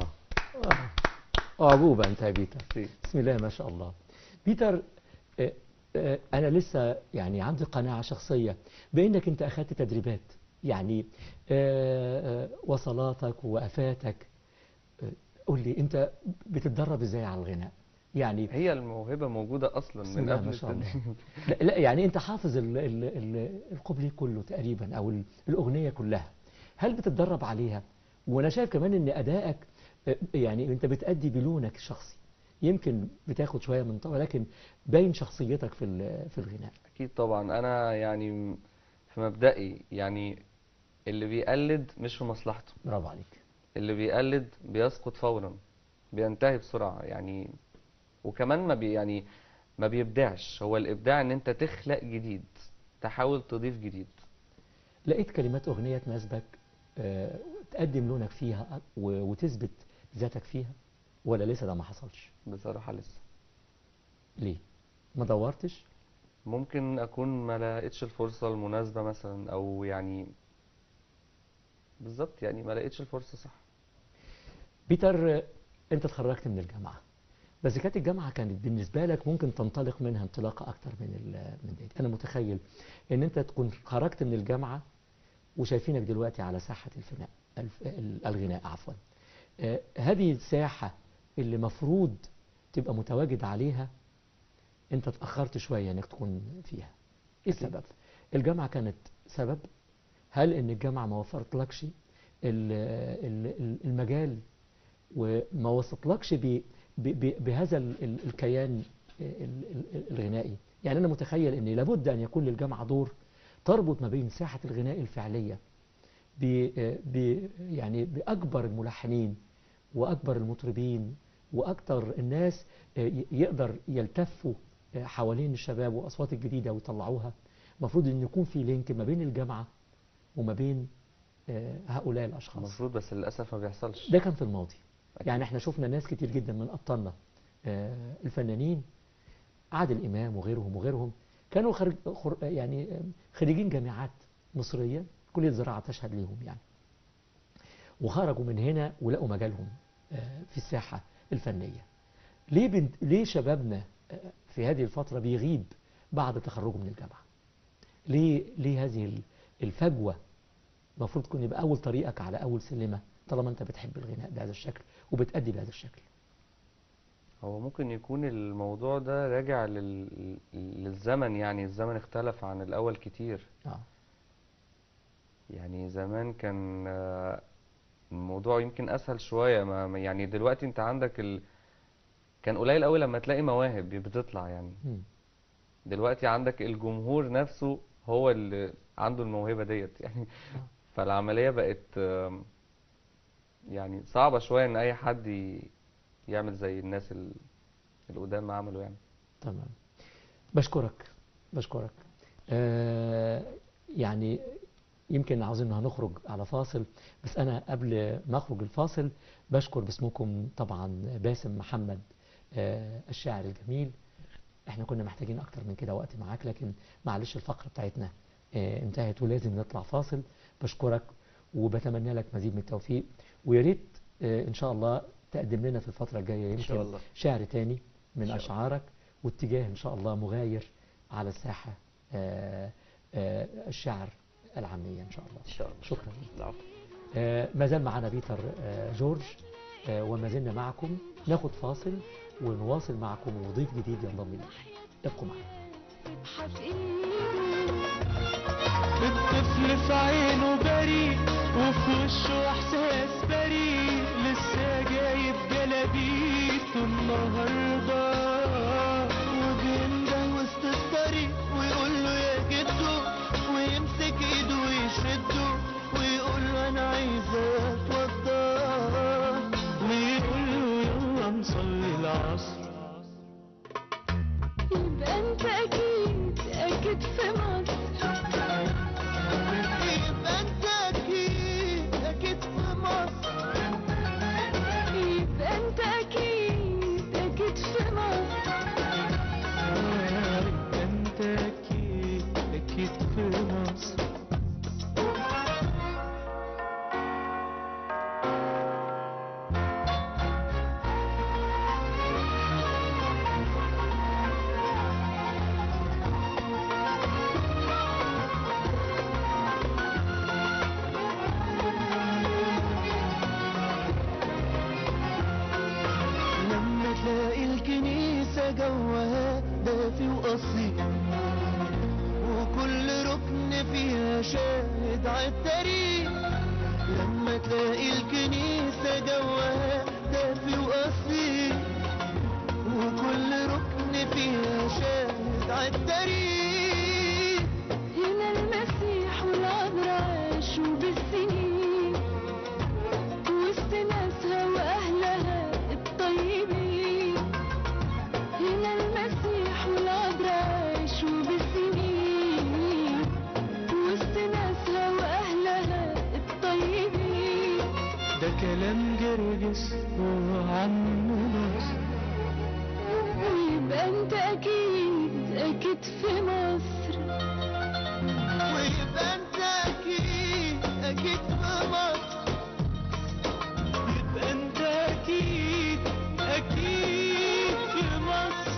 أعجوبة أنت يا بيتر بسم الله ما شاء الله بيتر آه، آه، أنا لسه يعني عندي قناعة شخصية بأنك أنت أخذت تدريبات يعني آه، آه، وصلاتك ووقفاتك آه، قول لي أنت بتتدرب إزاي على الغناء يعني هي الموهبة موجودة أصلا بسم من الله قبل ما شاء الله. التدريب لا, لا يعني أنت حافظ ال- ال- ال- القبلي كله تقريبا أو ال- الأغنية كلها هل بتتدرب عليها وأنا شايف كمان أن أدائك آه، يعني أنت بتأدي بلونك الشخصي يمكن بتاخد شوية من طبع لكن باين شخصيتك في ال- في الغناء أكيد طبعا أنا يعني في مبدئي يعني اللي بيقلد مش في مصلحته برافو عليك اللي بيقلد بيسقط فورا بينتهي بسرعة يعني وكمان ما بي يعني ما بيبدعش هو الإبداع إن أنت تخلق جديد تحاول تضيف جديد لقيت كلمات أغنية تناسبك آه، تقدم لونك فيها و- وتثبت ذاتك فيها ولا لسه ده ما حصلش بصراحة لسه ليه ما دورتش ممكن أكون ما لقيتش الفرصة المناسبة مثلا أو يعني بالظبط يعني ما لقيتش الفرصة صح بيتر آه، انت اتخرجت من الجامعة بس كانت الجامعة كانت بالنسبة لك ممكن تنطلق منها انطلاقة أكتر من ال- من دي أنا متخيل إن أنت تكون خرجت من الجامعة وشايفينك دلوقتي على ساحة الفناء الف- ال- الغناء عفوا آه، هذه الساحة اللي مفروض تبقى متواجد عليها أنت اتأخرت شوية إنك تكون فيها إيه السبب؟ الجامعة كانت سبب هل ان الجامعه ما وفرتلكش ال- ال- ال- المجال وما وصلتلكش ب- ب- ب- بهذا ال- ال- الكيان ال- ال- الغنائي يعني انا متخيل ان لابد ان يكون للجامعه دور تربط ما بين ساحه الغناء الفعليه ب ب يعني باكبر الملحنين واكبر المطربين واكثر الناس ي- يقدر يلتفوا حوالين الشباب واصوات الجديده ويطلعوها المفروض ان يكون في لينك ما بين الجامعه وما بين آه، هؤلاء الاشخاص المفروض بس للاسف ما بيحصلش ده كان في الماضي يعني احنا شفنا ناس كتير جدا من ابطالنا آه، الفنانين عادل امام وغيرهم وغيرهم كانوا خرج خر يعني آه، خريجين جامعات مصريه كليه زراعه تشهد ليهم يعني وخرجوا من هنا ولقوا مجالهم آه، في الساحه الفنيه ليه بنت ليه شبابنا آه، في هذه الفتره بيغيب بعد تخرجه من الجامعه ليه ليه هذه ال- الفجوه المفروض تكون يبقى اول طريقك على اول سلمه طالما انت بتحب الغناء بهذا الشكل وبتأدي بهذا الشكل هو ممكن يكون الموضوع ده راجع لل... للزمن يعني الزمن اختلف عن الأول كتير اه يعني زمان كان آه، الموضوع يمكن أسهل شوية ما ما- يعني دلوقتي أنت عندك ال... كان قليل قوي لما تلاقي مواهب بتطلع يعني مم. دلوقتي عندك الجمهور نفسه هو اللي عنده الموهبة ديت يعني فالعملية بقت آم، يعني صعبة شوية إن أي حد ي... يعمل زي الناس ال- القدام ما عملوا يعني تمام بشكرك بشكرك آه يعني يمكن عاوزين هنخرج على فاصل بس انا قبل ما اخرج الفاصل بشكر باسمكم طبعا باسم محمد آه الشاعر الجميل احنا كنا محتاجين اكتر من كده وقت معاك لكن معلش الفقره بتاعتنا آه انتهت ولازم نطلع فاصل بشكرك وبتمنى لك مزيد من التوفيق ويا ريت آه ان شاء الله تقدم لنا في الفتره الجايه يمكن شاء الله. شعر تاني من شاء الله. اشعارك واتجاه ان شاء الله مغاير على الساحه آه آه الشعر العاميه ان شاء الله ان شاء الله شكرا العفو. آه، ما زال معنا بيتر آه، جورج آه، وما زلنا معكم ناخد فاصل ونواصل معكم وضيف جديد ينضم لنا ابقوا معنا تبحث ايه الطفل في عينه بريء وفي وشه احساس بريء لسه جايب جلابيته النهارده وبينده وسط الطريق ويقول له يا جدو ويمسك ايده ويشده ويقول له انا عايز اتوضى ويقول له يلا نصلي العصر يبقى انت اكيد اكيد في مصر يبقى انت اكيد اكيد في مصر يبقى انت اكيد اكيد في مصر انت اكيد اكيد في مصر لما تلاقي الكنيسة جواها دافي وأصيل وكل ركن فيها شاهد عالتاريخ لما تلاقي الكنيسة جواها دافي وأصيل وكل ركن فيها شاهد عالتاريخ هنا المسيح والعذراء عاشوا بالسنين وسط ناسها واهلها الطيبين هنا المسيح والعذراء عاشوا بالسنين وسط ناسها واهلها الطيبين ده كلام جرجس وعم نصر ويبقى انت اكيد اكيد في مصر ويبقى انت اكيد اكيد في مصر يبقى انت اكيد اكيد في مصر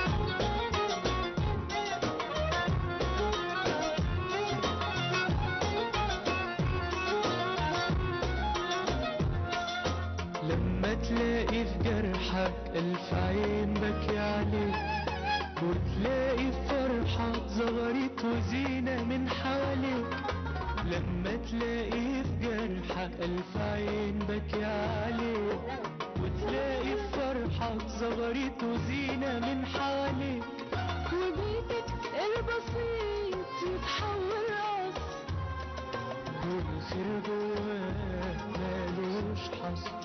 لما تلاقي في جرحك ألف عين بكي عليك وتلاقي فرحة ظهرت وزينة من حواليك لما تلاقي في جرحك ألف عين بكي عليك وتلاقي في فرحك زغرت وزينة من حواليك وبيتك البسيط يتحول قصر والخير جواك مالوش حصر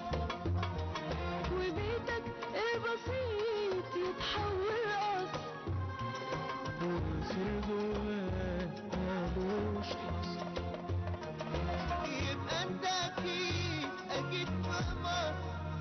وبيتك البسيط يتحول قصر والخير جواك مالوش حصر يبقى انت اكيد اكيد مهما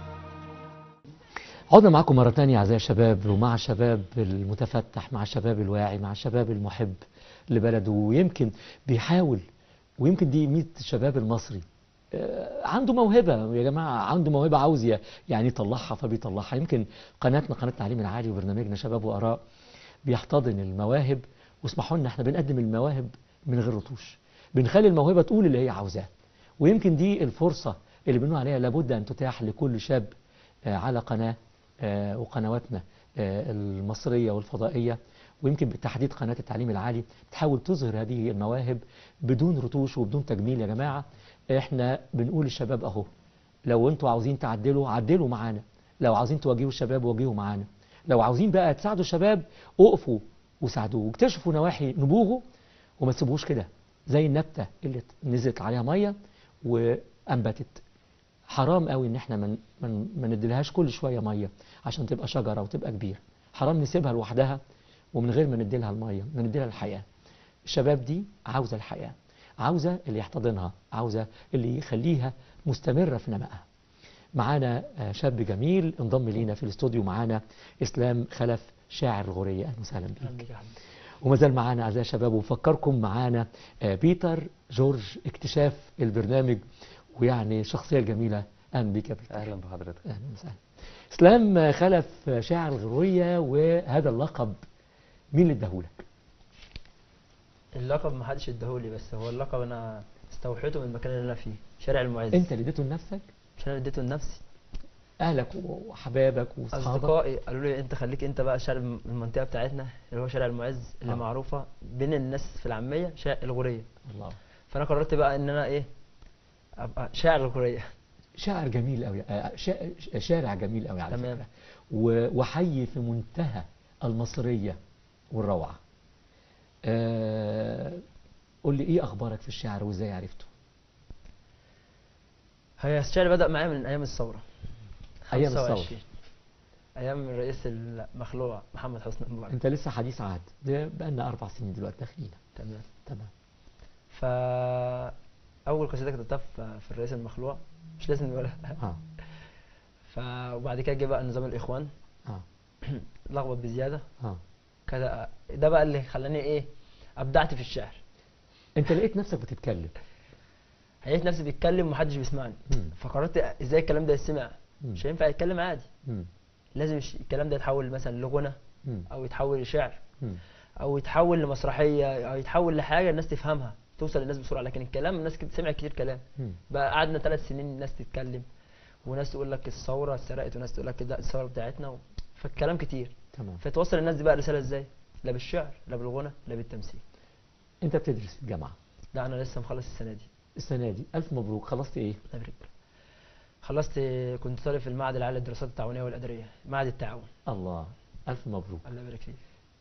عدنا معكم مرة تانية أعزائي الشباب ومع الشباب المتفتح مع الشباب الواعي مع الشباب المحب لبلده ويمكن بيحاول ويمكن دي ميزة الشباب المصري آه، عنده موهبة يا جماعة عنده موهبة عاوز ي- يعني يطلعها فبيطلعها يمكن قناتنا قناة التعليم العالي وبرنامجنا شباب وآراء بيحتضن المواهب واسمحوا لنا احنا بنقدم المواهب من غير رطوش بنخلي الموهبة تقول اللي هي عاوزاه ويمكن دي الفرصة اللي بنقول عليها لابد أن تتاح لكل شاب آه، على قناة آه، وقنواتنا آه، المصرية والفضائية ويمكن بالتحديد قناة التعليم العالي بتحاول تظهر هذه المواهب بدون رتوش وبدون تجميل يا جماعة احنا بنقول للشباب اهو لو انتوا عاوزين تعدلوا عدلوا معانا لو عاوزين تواجهوا الشباب واجهوا معانا لو عاوزين بقى تساعدوا الشباب اقفوا وساعدوه واكتشفوا نواحي نبوغه وما تسيبوهوش كده زي النبتة اللي نزلت عليها مية وأنبتت حرام قوي ان احنا من من ما نديلهاش كل شويه ميه عشان تبقى شجره وتبقى كبيره حرام نسيبها لوحدها ومن غير ما نديلها الميه ما نديلها الحياه الشباب دي عاوزه الحياه عاوزه اللي يحتضنها عاوزه اللي يخليها مستمره في نمائها معانا آه، شاب جميل انضم لينا في الاستوديو معانا اسلام خلف شاعر الغوريه اهلا وسهلا بيك وما زال معانا اعزائي الشباب وفكركم معانا آه، بيتر جورج اكتشاف البرنامج ويعني شخصيه جميله اهلا بيك يا بيتر اهلا بحضرتك اهلا وسهلا اسلام خلف شاعر الغرويه وهذا اللقب مين اللي اداهولك؟ اللقب ما حدش اداهولي بس هو اللقب انا استوحيته من المكان اللي انا فيه شارع المعز انت اللي اديته لنفسك؟ مش انا اللي اديته لنفسي اهلك وحبابك واصحابك اصدقائي قالوا لي انت خليك انت بقى شارع الم- المنطقه بتاعتنا اللي هو شارع المعز اللي آه. معروفه بين الناس في العاميه شارع الغوريه الله فانا قررت بقى ان انا ايه ابقى شاعر الغوريه شاعر جميل قوي شارع جميل قوي على تمام. فكره و- وحي في منتهى المصريه والروعه آه، قول لي ايه اخبارك في الشعر وازاي عرفته؟ هي الشعر بدأ معايا من ايام الثوره أيام الثورة. 25. ايام الرئيس المخلوع محمد حسني مبارك انت لسه حديث عهد ده بقالنا اربع سنين دلوقتي داخلين تمام تمام فا اول قصيده كتبتها في في الرئيس المخلوع مش لازم نقولها اه ف وبعد كده جه بقى نظام الاخوان اه لخبط بزياده اه كده ده بقى اللي خلاني ايه ابدعت في الشعر انت لقيت نفسك بتتكلم لقيت نفسي بيتكلم ومحدش بيسمعني مم. فقررت ازاي الكلام ده يسمع مم. مش هينفع يتكلم عادي مم. لازم الش- الكلام ده يتحول مثلا لغنى مم. او يتحول لشعر مم. او يتحول لمسرحيه او يتحول لحاجه الناس تفهمها توصل للناس بسرعه لكن الكلام الناس كده سمعت كتير كلام مم. بقى قعدنا ثلاث سنين الناس تتكلم وناس تقول لك الثوره اتسرقت وناس تقول لك لا الثوره بتاعتنا و... فالكلام كتير تمام فتوصل الناس دي بقى رساله ازاي لا بالشعر لا بالغنى لا بالتمثيل انت بتدرس في الجامعه لا انا لسه مخلص السنه دي السنه دي الف مبروك خلصت ايه الله يبارك لك. خلصت كنت طالب في المعهد العالي للدراسات التعاونيه والاداريه معهد التعاون الله الف مبروك الله يبارك فيك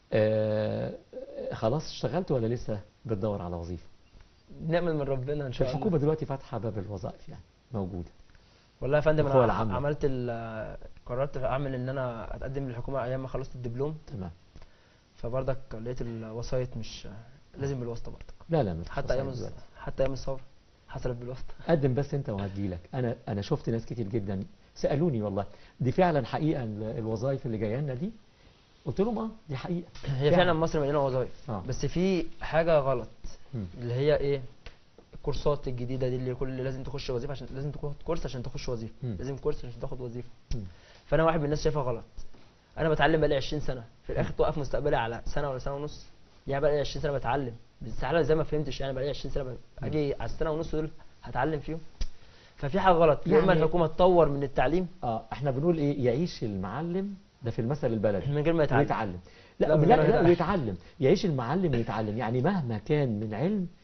آه خلاص اشتغلت ولا لسه بتدور على وظيفه نعمل من ربنا ان شاء الله الحكومه دلوقتي فاتحه باب الوظائف يعني موجوده والله يا فندم القوى انا العامة. عملت ال- قررت اعمل ان انا اتقدم للحكومه ايام ما خلصت الدبلوم تمام فبرضك لقيت الوسايط مش لازم بالواسطه برضك لا لا ما فيش حتى ايام وظائف الز- دلوقتي. حتى ايام الثوره حصلت بالواسطه قدم بس انت وهتجيلك انا انا شفت ناس كتير جدا سالوني والله دي فعلا حقيقه ال- الوظائف اللي جايه لنا دي قلت لهم اه دي حقيقه هي فعلا مصر مليانه وظائف آه. بس في حاجه غلط مم. اللي هي ايه الكورسات الجديده دي اللي كل اللي لازم تخش وظيفه عشان لازم تاخد كورس عشان تخش وظيفه مم. لازم كورس عشان تاخد وظيفه مم. فانا واحد من الناس شايفها غلط انا بتعلم بقالي 20 سنه في الاخر توقف مستقبلي على سنه ولا سنه ونص يعني بقالي 20 سنه بتعلم بس على زي ما فهمتش يعني بقالي 20 سنه ب- اجي على السنه ونص دول هتعلم فيهم ففي حاجه غلط يا اما يعني- الحكومه تطور من التعليم اه احنا بنقول ايه يعيش المعلم ده في المثل البلدي من غير ما يتعلم ويتعلم لا لا، لا, من لا, غير ما لا يتعلم. ويتعلم يعيش المعلم ويتعلم يعني مهما كان من علم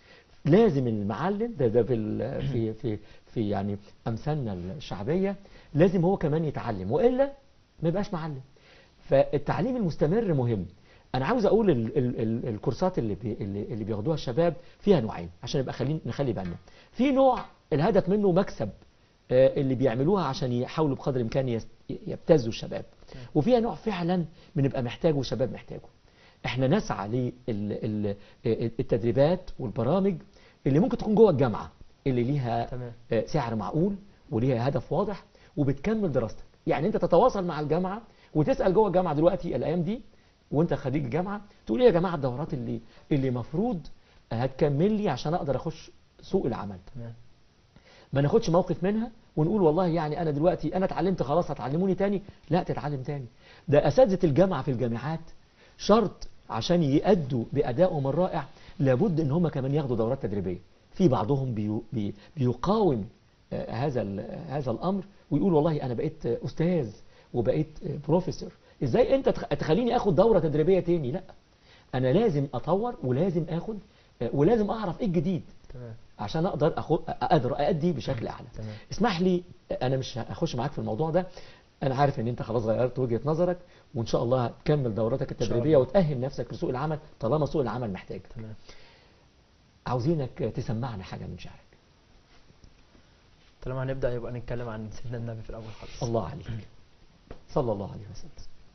لازم المعلم ده ده في ال- في في في يعني امثالنا الشعبيه لازم هو كمان يتعلم والا ما يبقاش معلم فالتعليم المستمر مهم انا عاوز اقول ال ال ال الكورسات اللي بي اللي, اللي بياخدوها الشباب فيها نوعين عشان يبقى خلينا نخلي بالنا في نوع الهدف منه مكسب آه، اللي بيعملوها عشان يحاولوا بقدر الامكان يست- يبتزوا الشباب وفيها نوع فعلا بنبقى محتاجه والشباب محتاجه احنا نسعى للتدريبات والبرامج اللي ممكن تكون جوه الجامعه اللي ليها تمام آه، سعر معقول وليها هدف واضح وبتكمل دراستك يعني انت تتواصل مع الجامعه وتسال جوه الجامعه دلوقتي الايام دي وانت خريج الجامعه تقول ايه يا جماعه الدورات اللي اللي مفروض هتكمل لي عشان اقدر اخش سوق العمل تمام ما ناخدش موقف منها ونقول والله يعني انا دلوقتي انا اتعلمت خلاص هتعلموني تاني لا تتعلم تاني ده اساتذه الجامعه في الجامعات شرط عشان يأدوا بأدائهم الرائع لابد ان هم كمان ياخدوا دورات تدريبيه في بعضهم بيو بي بيقاوم آه، هذا ال- هذا الامر ويقول والله انا بقيت آه، استاذ وبقيت آه، بروفيسور ازاي انت تخ- تخليني اخد دوره تدريبيه تاني لا انا لازم اطور ولازم اخد آه، ولازم اعرف ايه الجديد تمام عشان اقدر أخو... اقدر ادي بشكل اعلى تمام. اسمح لي انا مش هخش معاك في الموضوع ده انا عارف ان انت خلاص غيرت وجهة نظرك وان شاء الله هتكمل دوراتك شاء التدريبية الله. وتأهل نفسك لسوق العمل طالما سوق العمل محتاج تمام عاوزينك تسمعنا حاجة من شعرك طالما هنبدا يبقى نتكلم عن سيدنا النبي في الاول خالص الله عليك صلى الله عليه وسلم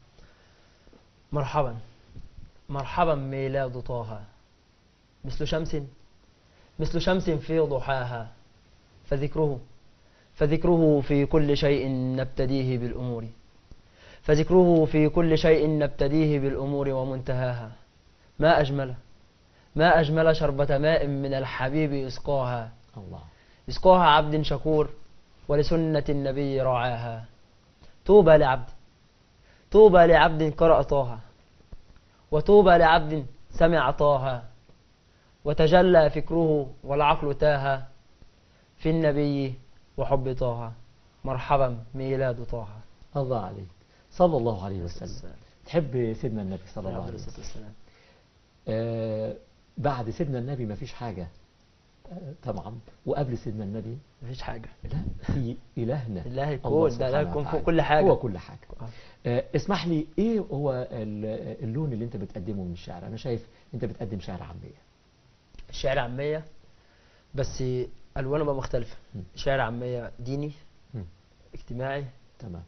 مرحبا مرحبا ميلاد طه مثل شمس مثل شمس في ضحاها فذكره فذكره في كل شيء نبتديه بالأمور فذكره في كل شيء نبتديه بالأمور ومنتهاها ما أجمل ما أجمل شربة ماء من الحبيب يسقاها الله يسقاها عبد شكور ولسنة النبي رعاها طوبى لعبد طوبى لعبد قرأ طه وطوبى لعبد سمع طه وتجلى فكره والعقل تاه في النبي وحب طه مرحبا ميلاد طه الله عليك صلى الله عليه وسلم تحب سيدنا النبي صلى الله عليه وسلم والسلام آه بعد سيدنا النبي ما فيش حاجة آه طبعا وقبل سيدنا النبي مفيش حاجة لا في إلهنا الله يكون الله ده سبحانه لا يكون فوق وتعالى. كل حاجة هو كل حاجة آه. آه، اسمح لي ايه هو ال- اللون اللي انت بتقدمه من الشعر انا شايف انت بتقدم شعر عامية الشعر عامية بس ألوانه بقى مختلفة م. شعر عامية ديني م. اجتماعي تمام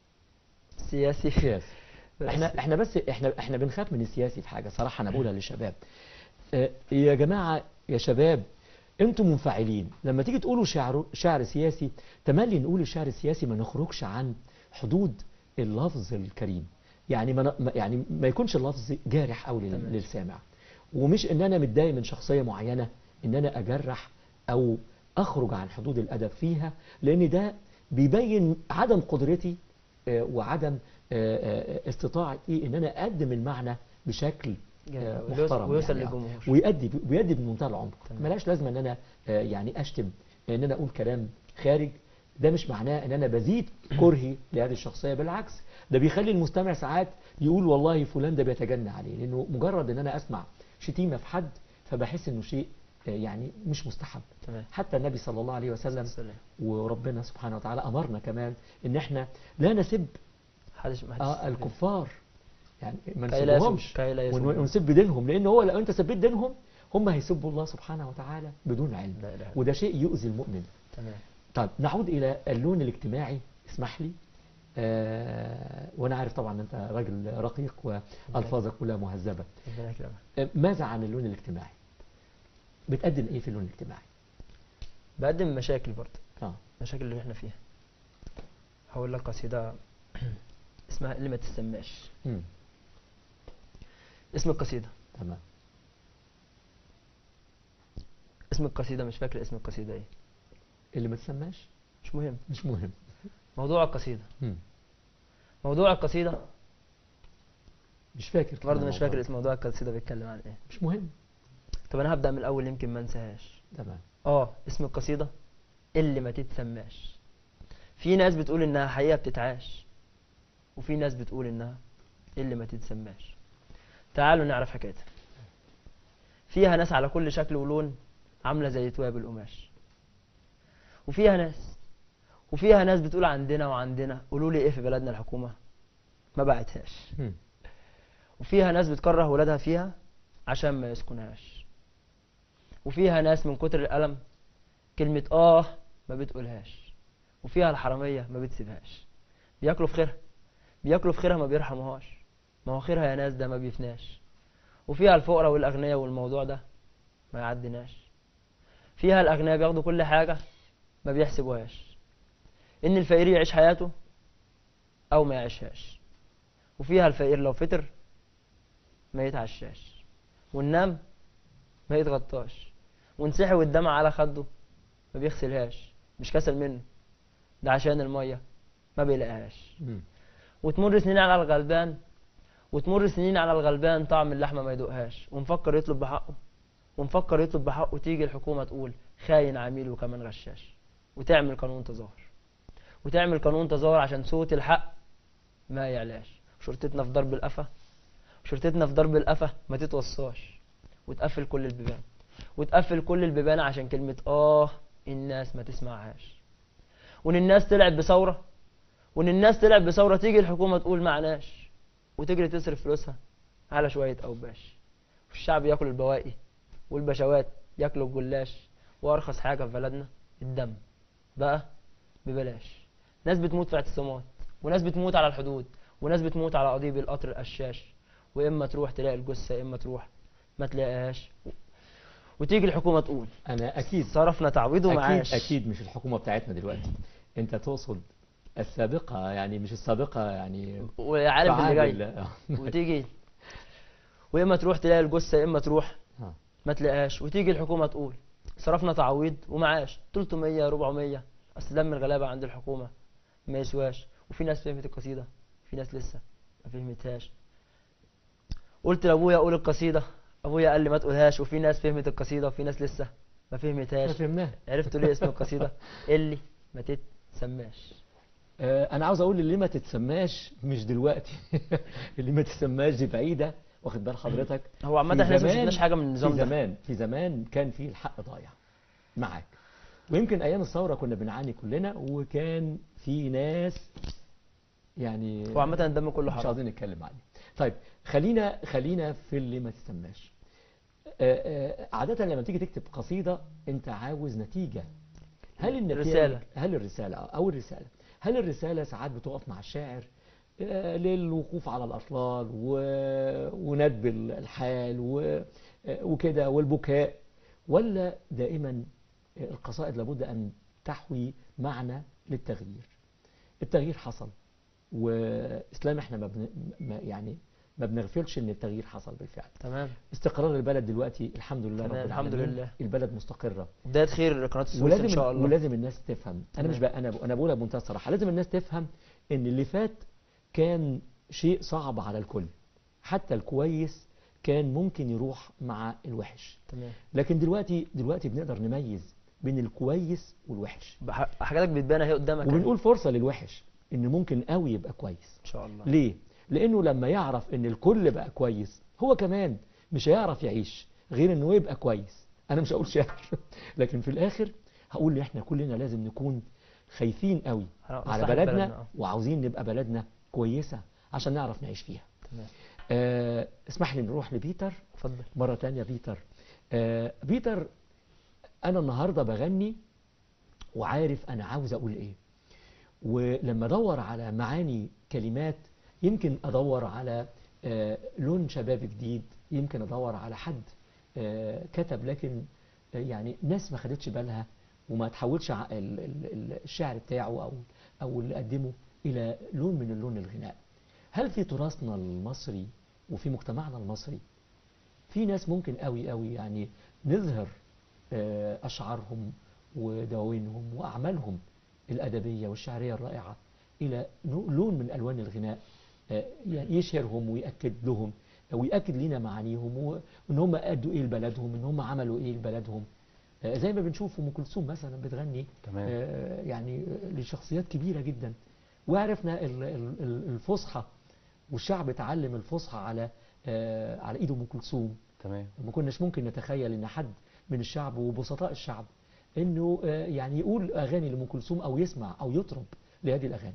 سياسي سياسي بس. احنا احنا بس احنا احنا بنخاف من السياسي في حاجة صراحة انا بقولها للشباب آه، يا جماعة يا شباب انتم منفعلين لما تيجي تقولوا شعر شعر سياسي تملي نقول الشعر السياسي ما نخرجش عن حدود اللفظ الكريم يعني ما ن- ما- يعني ما يكونش اللفظ جارح قوي لل- تمام. للسامع ومش ان انا متضايق من شخصية معينة ان انا اجرح او اخرج عن حدود الادب فيها لان ده بيبين عدم قدرتي آه، وعدم آه، آه، استطاعتي ان انا اقدم المعنى بشكل آه، ويوصل- محترم ويوصل يعني آه. للجمهور. ويؤدي ويؤدي بمنتهى العمق تمام. ملاش لازمه ان انا آه، يعني اشتم ان انا اقول كلام خارج ده مش معناه ان انا بزيد كرهي لهذه الشخصيه بالعكس ده بيخلي المستمع ساعات يقول والله فلان ده بيتجنى عليه لانه مجرد ان انا اسمع شتيمه في حد فبحس انه شيء آه، يعني مش مستحب تمام حتى النبي صلى الله عليه وسلم السلام. وربنا سبحانه وتعالى امرنا كمان ان احنا لا نسب حدش ما آه الكفار يعني ما كي لا نسبهمش يسب- كي لا ون- يسب. ونسب دينهم لان هو لو انت سبيت دينهم هم هيسبوا الله سبحانه وتعالى بدون علم لا إله إلا وده شيء يؤذي المؤمن تمام طيب نعود الى اللون الاجتماعي اسمح لي آه وانا عارف طبعا ان انت راجل رقيق والفاظك كلها مهذبه ربنا يكرمك آه ماذا عن اللون الاجتماعي بتقدم ايه في اللون الاجتماعي بقدم مشاكل برضه اه المشاكل اللي احنا فيها هقول لك قصيدة اسمها اللي ما تسماش مم. اسم القصيدة تمام اسم القصيدة مش فاكر اسم القصيدة ايه اللي ما تسماش مش مهم مش مهم موضوع القصيدة مم. موضوع القصيدة مش فاكر كمان برضه مش الموضوع فاكر ده. اسم موضوع القصيدة بيتكلم عن ايه مش مهم طب انا هبدأ من الاول يمكن ما انساهاش تمام اه اسم القصيدة اللي ما تتسماش في ناس بتقول انها حقيقة بتتعاش وفي ناس بتقول انها اللي ما تتسماش تعالوا نعرف حكايتها فيها ناس على كل شكل ولون عاملة زي تواب القماش وفيها ناس وفيها ناس بتقول عندنا وعندنا قولوا لي ايه في بلدنا الحكومة ما بعتهاش مم. وفيها ناس بتكره ولادها فيها عشان ما يسكنهاش وفيها ناس من كتر الألم كلمة آه ما بتقولهاش وفيها الحرامية ما بتسيبهاش بياكلوا في خيرها بياكلوا في خيرها ما بيرحموهاش ما هو خيرها يا ناس ده ما بيفناش وفيها الفقراء والأغنياء والموضوع ده ما يعديناش فيها الأغنياء بياخدوا كل حاجة ما بيحسبوهاش إن الفقير يعيش حياته أو ما يعيشهاش وفيها الفقير لو فطر ما يتعشاش وننام ما يتغطاش ونسحب والدمع على خده ما بيغسلهاش مش كسل منه ده عشان المية ما بيلاقيهاش مم. وتمر سنين على الغلبان وتمر سنين على الغلبان طعم اللحمة ما يدوقهاش ومفكر يطلب بحقه ومفكر يطلب بحقه تيجي الحكومة تقول خاين عميل وكمان غشاش وتعمل قانون تظاهر وتعمل قانون تظاهر عشان صوت الحق ما يعلاش شرطتنا في ضرب القفا شرطتنا في ضرب القفا ما تتوصاش وتقفل كل البيبان وتقفل كل البيبان عشان كلمة آه الناس ما تسمعهاش وإن الناس طلعت بثورة وإن الناس طلعت بثورة تيجي الحكومة تقول معناش وتجري تصرف فلوسها على شوية أوباش والشعب ياكل البواقي والبشوات ياكلوا الجلاش وأرخص حاجة في بلدنا الدم بقى ببلاش ناس بتموت في اعتصامات وناس بتموت على الحدود وناس بتموت على قضيب القطر القشاش واما تروح تلاقي الجثه اما تروح ما تلاقيهاش وتيجي الحكومه تقول انا اكيد صرفنا تعويض اكيد ومعاش اكيد مش الحكومه بتاعتنا دلوقتي انت تقصد السابقه يعني مش السابقه يعني وعارف اللي في جاي عهد ال- وتيجي واما تروح تلاقي الجثه يا اما تروح آه. ما تلاقيهاش وتيجي الحكومه تقول صرفنا تعويض ومعاش 300 400 اصل دم الغلابه عند الحكومه ما يسواش وفي ناس فهمت القصيده في ناس لسه ما فهمتهاش قلت لابويا قول القصيده ابويا قال لي ما تقولهاش وفي ناس فهمت القصيده وفي ناس لسه ما ما فهمتهاش فهمناها عرفتوا ليه اسم القصيده اللي ما تتسماش آه، انا عاوز اقول اللي ما تتسماش مش دلوقتي اللي ما تتسماش دي بعيده واخد بال حضرتك هو عامه في احنا لسه ما زمان- شفناش حاجه من النظام في ده زمان في زمان كان في الحق ضايع معاك ويمكن ايام الثوره كنا بنعاني كلنا وكان في ناس يعني هو عامه الدم كله مش حرام عاوزين نتكلم عليه طيب خلينا خلينا في اللي ما تسماش آه، آه، عادة لما تيجي تكتب قصيدة انت عاوز نتيجة هل النتيجة رسالة. هل الرسالة آه، او الرسالة هل الرسالة ساعات بتقف مع الشاعر آه، للوقوف على الأطلال و- وندب الحال و- آه، وكده والبكاء ولا دائما القصائد لابد أن تحوي معنى للتغيير التغيير حصل وإسلام احنا ما بن... ما يعني ما بنغفلش ان التغيير حصل بالفعل تمام استقرار البلد دلوقتي الحمد لله تمام، رب الحمد العالمين لله. البلد مستقرة بدايه خير قناه السويس ولازم ان شاء الله ولازم الناس تفهم انا مش تمام. بقى انا انا بقولها بمنتهى الصراحه لازم الناس تفهم ان اللي فات كان شيء صعب على الكل حتى الكويس كان ممكن يروح مع الوحش تمام لكن دلوقتي دلوقتي بنقدر نميز بين الكويس والوحش بح- حاجاتك بتبان اهي قدامك أهي. وبنقول فرصه للوحش ان ممكن قوي يبقى كويس ان شاء الله ليه لانه لما يعرف ان الكل بقى كويس هو كمان مش هيعرف يعيش غير انه يبقى كويس انا مش هقول شاعر لكن في الاخر هقول ان احنا كلنا لازم نكون خايفين قوي على على مصلحة بلدنا بلدنا، آه. وعاوزين نبقى بلدنا كويسة عشان نعرف نعيش فيها تمام آه اسمح لي نروح لبيتر اتفضل مرة تانية بيتر آه بيتر أنا النهاردة بغني وعارف أنا عاوز أقول إيه ولما أدور على معاني كلمات يمكن أدور على آه لون شباب جديد يمكن أدور على حد آه كتب لكن آه يعني ناس ما خدتش بالها وما تحولش ع- ال- ال- ال- الشعر بتاعه أو أو اللي قدمه إلى لون من اللون الغناء هل في تراثنا المصري وفي مجتمعنا المصري في ناس ممكن قوي قوي يعني نظهر آه، أشعارهم ودواوينهم وأعمالهم الأدبية والشعرية الرائعة إلى نو- لون من ألوان الغناء آه، يعني يشهرهم ويأكد لهم ويأكد لنا معانيهم و- وإن هم أدوا إيه لبلدهم إن هم عملوا إيه لبلدهم آه، زي ما بنشوف أم كلثوم مثلا بتغني تمام آه، يعني لشخصيات كبيرة جدا وعرفنا ال- ال- ال- الفصحى والشعب اتعلم الفصحى على آه، على ايد ام كلثوم تمام ما كناش ممكن نتخيل ان حد من الشعب وبسطاء الشعب انه آه، يعني يقول اغاني لام كلثوم او يسمع او يطرب لهذه الاغاني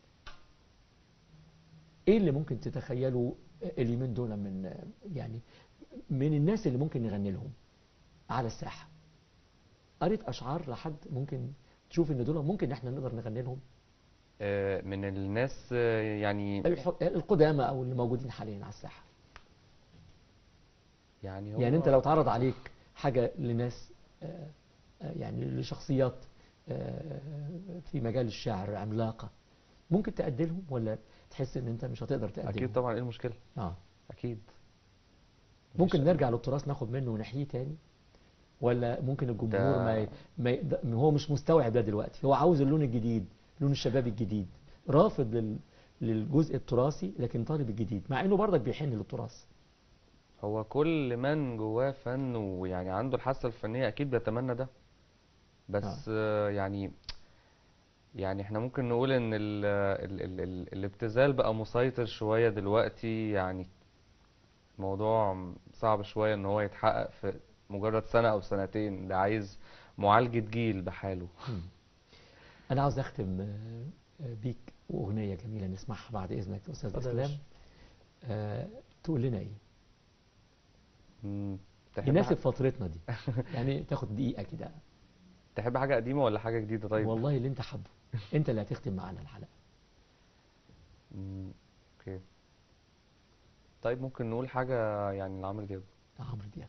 ايه اللي ممكن تتخيلوا اليومين دول من آه، يعني من الناس اللي ممكن نغني لهم على الساحه قريت اشعار لحد ممكن تشوف ان دول ممكن احنا نقدر نغني لهم آه، من الناس آه، يعني الح- القدامى او اللي موجودين حاليا على الساحه يعني هو يعني انت لو اتعرض عليك حاجه لناس آه، آه، يعني لشخصيات آه، في مجال الشعر عملاقه ممكن تأدي لهم ولا تحس ان انت مش هتقدر تأدي اكيد لهم؟ طبعا ايه المشكله اه اكيد ممكن نرجع للتراث ناخد منه ونحييه تاني ولا ممكن الجمهور ده- ما, ي... ما ي... ده- هو مش مستوعب ده دلوقتي هو عاوز اللون الجديد لون الشباب الجديد رافض لل... للجزء التراثي لكن طالب الجديد مع انه برضك بيحن للتراث هو كل من جواه فن ويعني عنده الحاسة الفنية أكيد بيتمنى ده بس آه، يعني يعني احنا ممكن نقول إن ال ال ال ال الابتذال بقى مسيطر شوية دلوقتي يعني الموضوع صعب شوية إن هو يتحقق في مجرد سنة أو سنتين ده عايز معالجة جيل بحاله انا عاوز اختم آه، آه، بيك واغنيه جميله نسمعها بعد اذنك يا استاذ اتفضل يا اسلام باشا. آه، تقول لنا ايه مم، تحب يناسب ح- فترتنا دي يعني تاخد دقيقه كده تحب حاجة قديمة ولا حاجة جديدة طيب؟ والله اللي انت حابه انت اللي هتختم معانا الحلقه مم، اوكي طيب ممكن نقول حاجة يعني لعمرو دياب عمرو دياب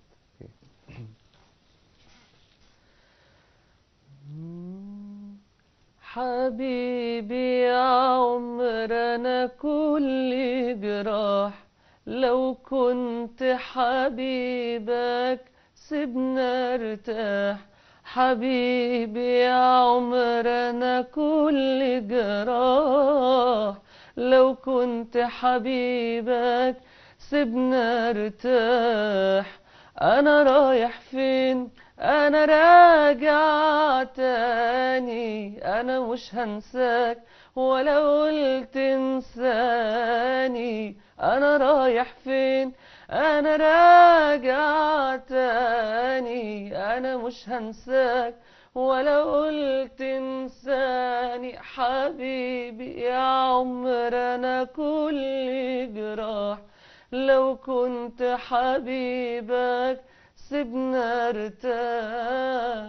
حبيبي يا عمر انا كل جراح لو كنت حبيبك سيبنا ارتاح حبيبي يا عمر انا كل جراح لو كنت حبيبك سيبنا ارتاح انا رايح فين انا راجع تاني انا مش هنساك ولا قلت انساني انا رايح فين انا راجع تاني انا مش هنساك ولا قلت انساني حبيبي يا عمر انا كل جراح لو كنت حبيبك سيبنا ارتاح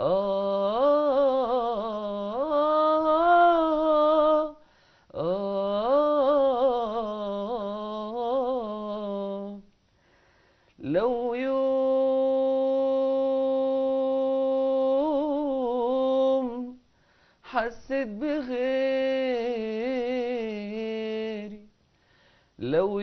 آه آه لو يوم حسيت بغيري لو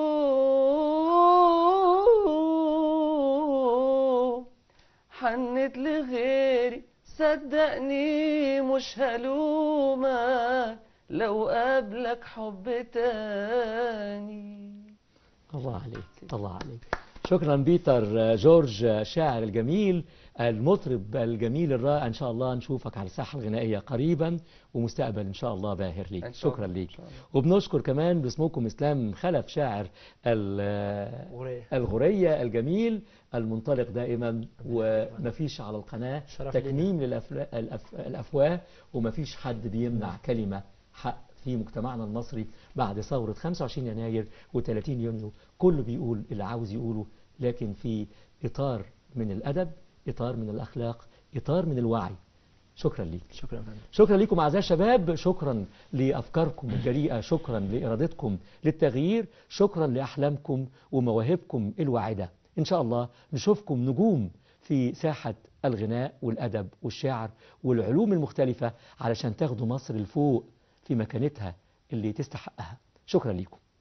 يوم حنت لغيري صدقني مش هلومك لو قابلك حب تاني الله عليك الله عليك شكرا بيتر جورج شاعر الجميل المطرب الجميل الرائع ان شاء الله نشوفك على الساحه الغنائيه قريبا ومستقبل ان شاء الله باهر ليك إن شاء شكرا الله، ليك إن شاء الله. وبنشكر كمان باسمكم اسلام خلف شاعر ال- غرية. الغريه الجميل المنطلق دائما ومفيش على القناه شرف لينا. تكميم للافواه ومفيش حد بيمنع كلمه حق في مجتمعنا المصري بعد ثورة 25 يناير و30 يونيو كله بيقول اللي عاوز يقوله لكن في إطار من الأدب إطار من الأخلاق إطار من الوعي شكرا ليك شكرا يا فندم شكرا لكم أعزائي الشباب شكرا لأفكاركم الجريئة شكرا لإرادتكم للتغيير شكرا لأحلامكم ومواهبكم الواعدة إن شاء الله نشوفكم نجوم في ساحة الغناء والأدب والشعر والعلوم المختلفة علشان تاخدوا مصر لفوق في مكانتها اللي تستحقها شكرا لكم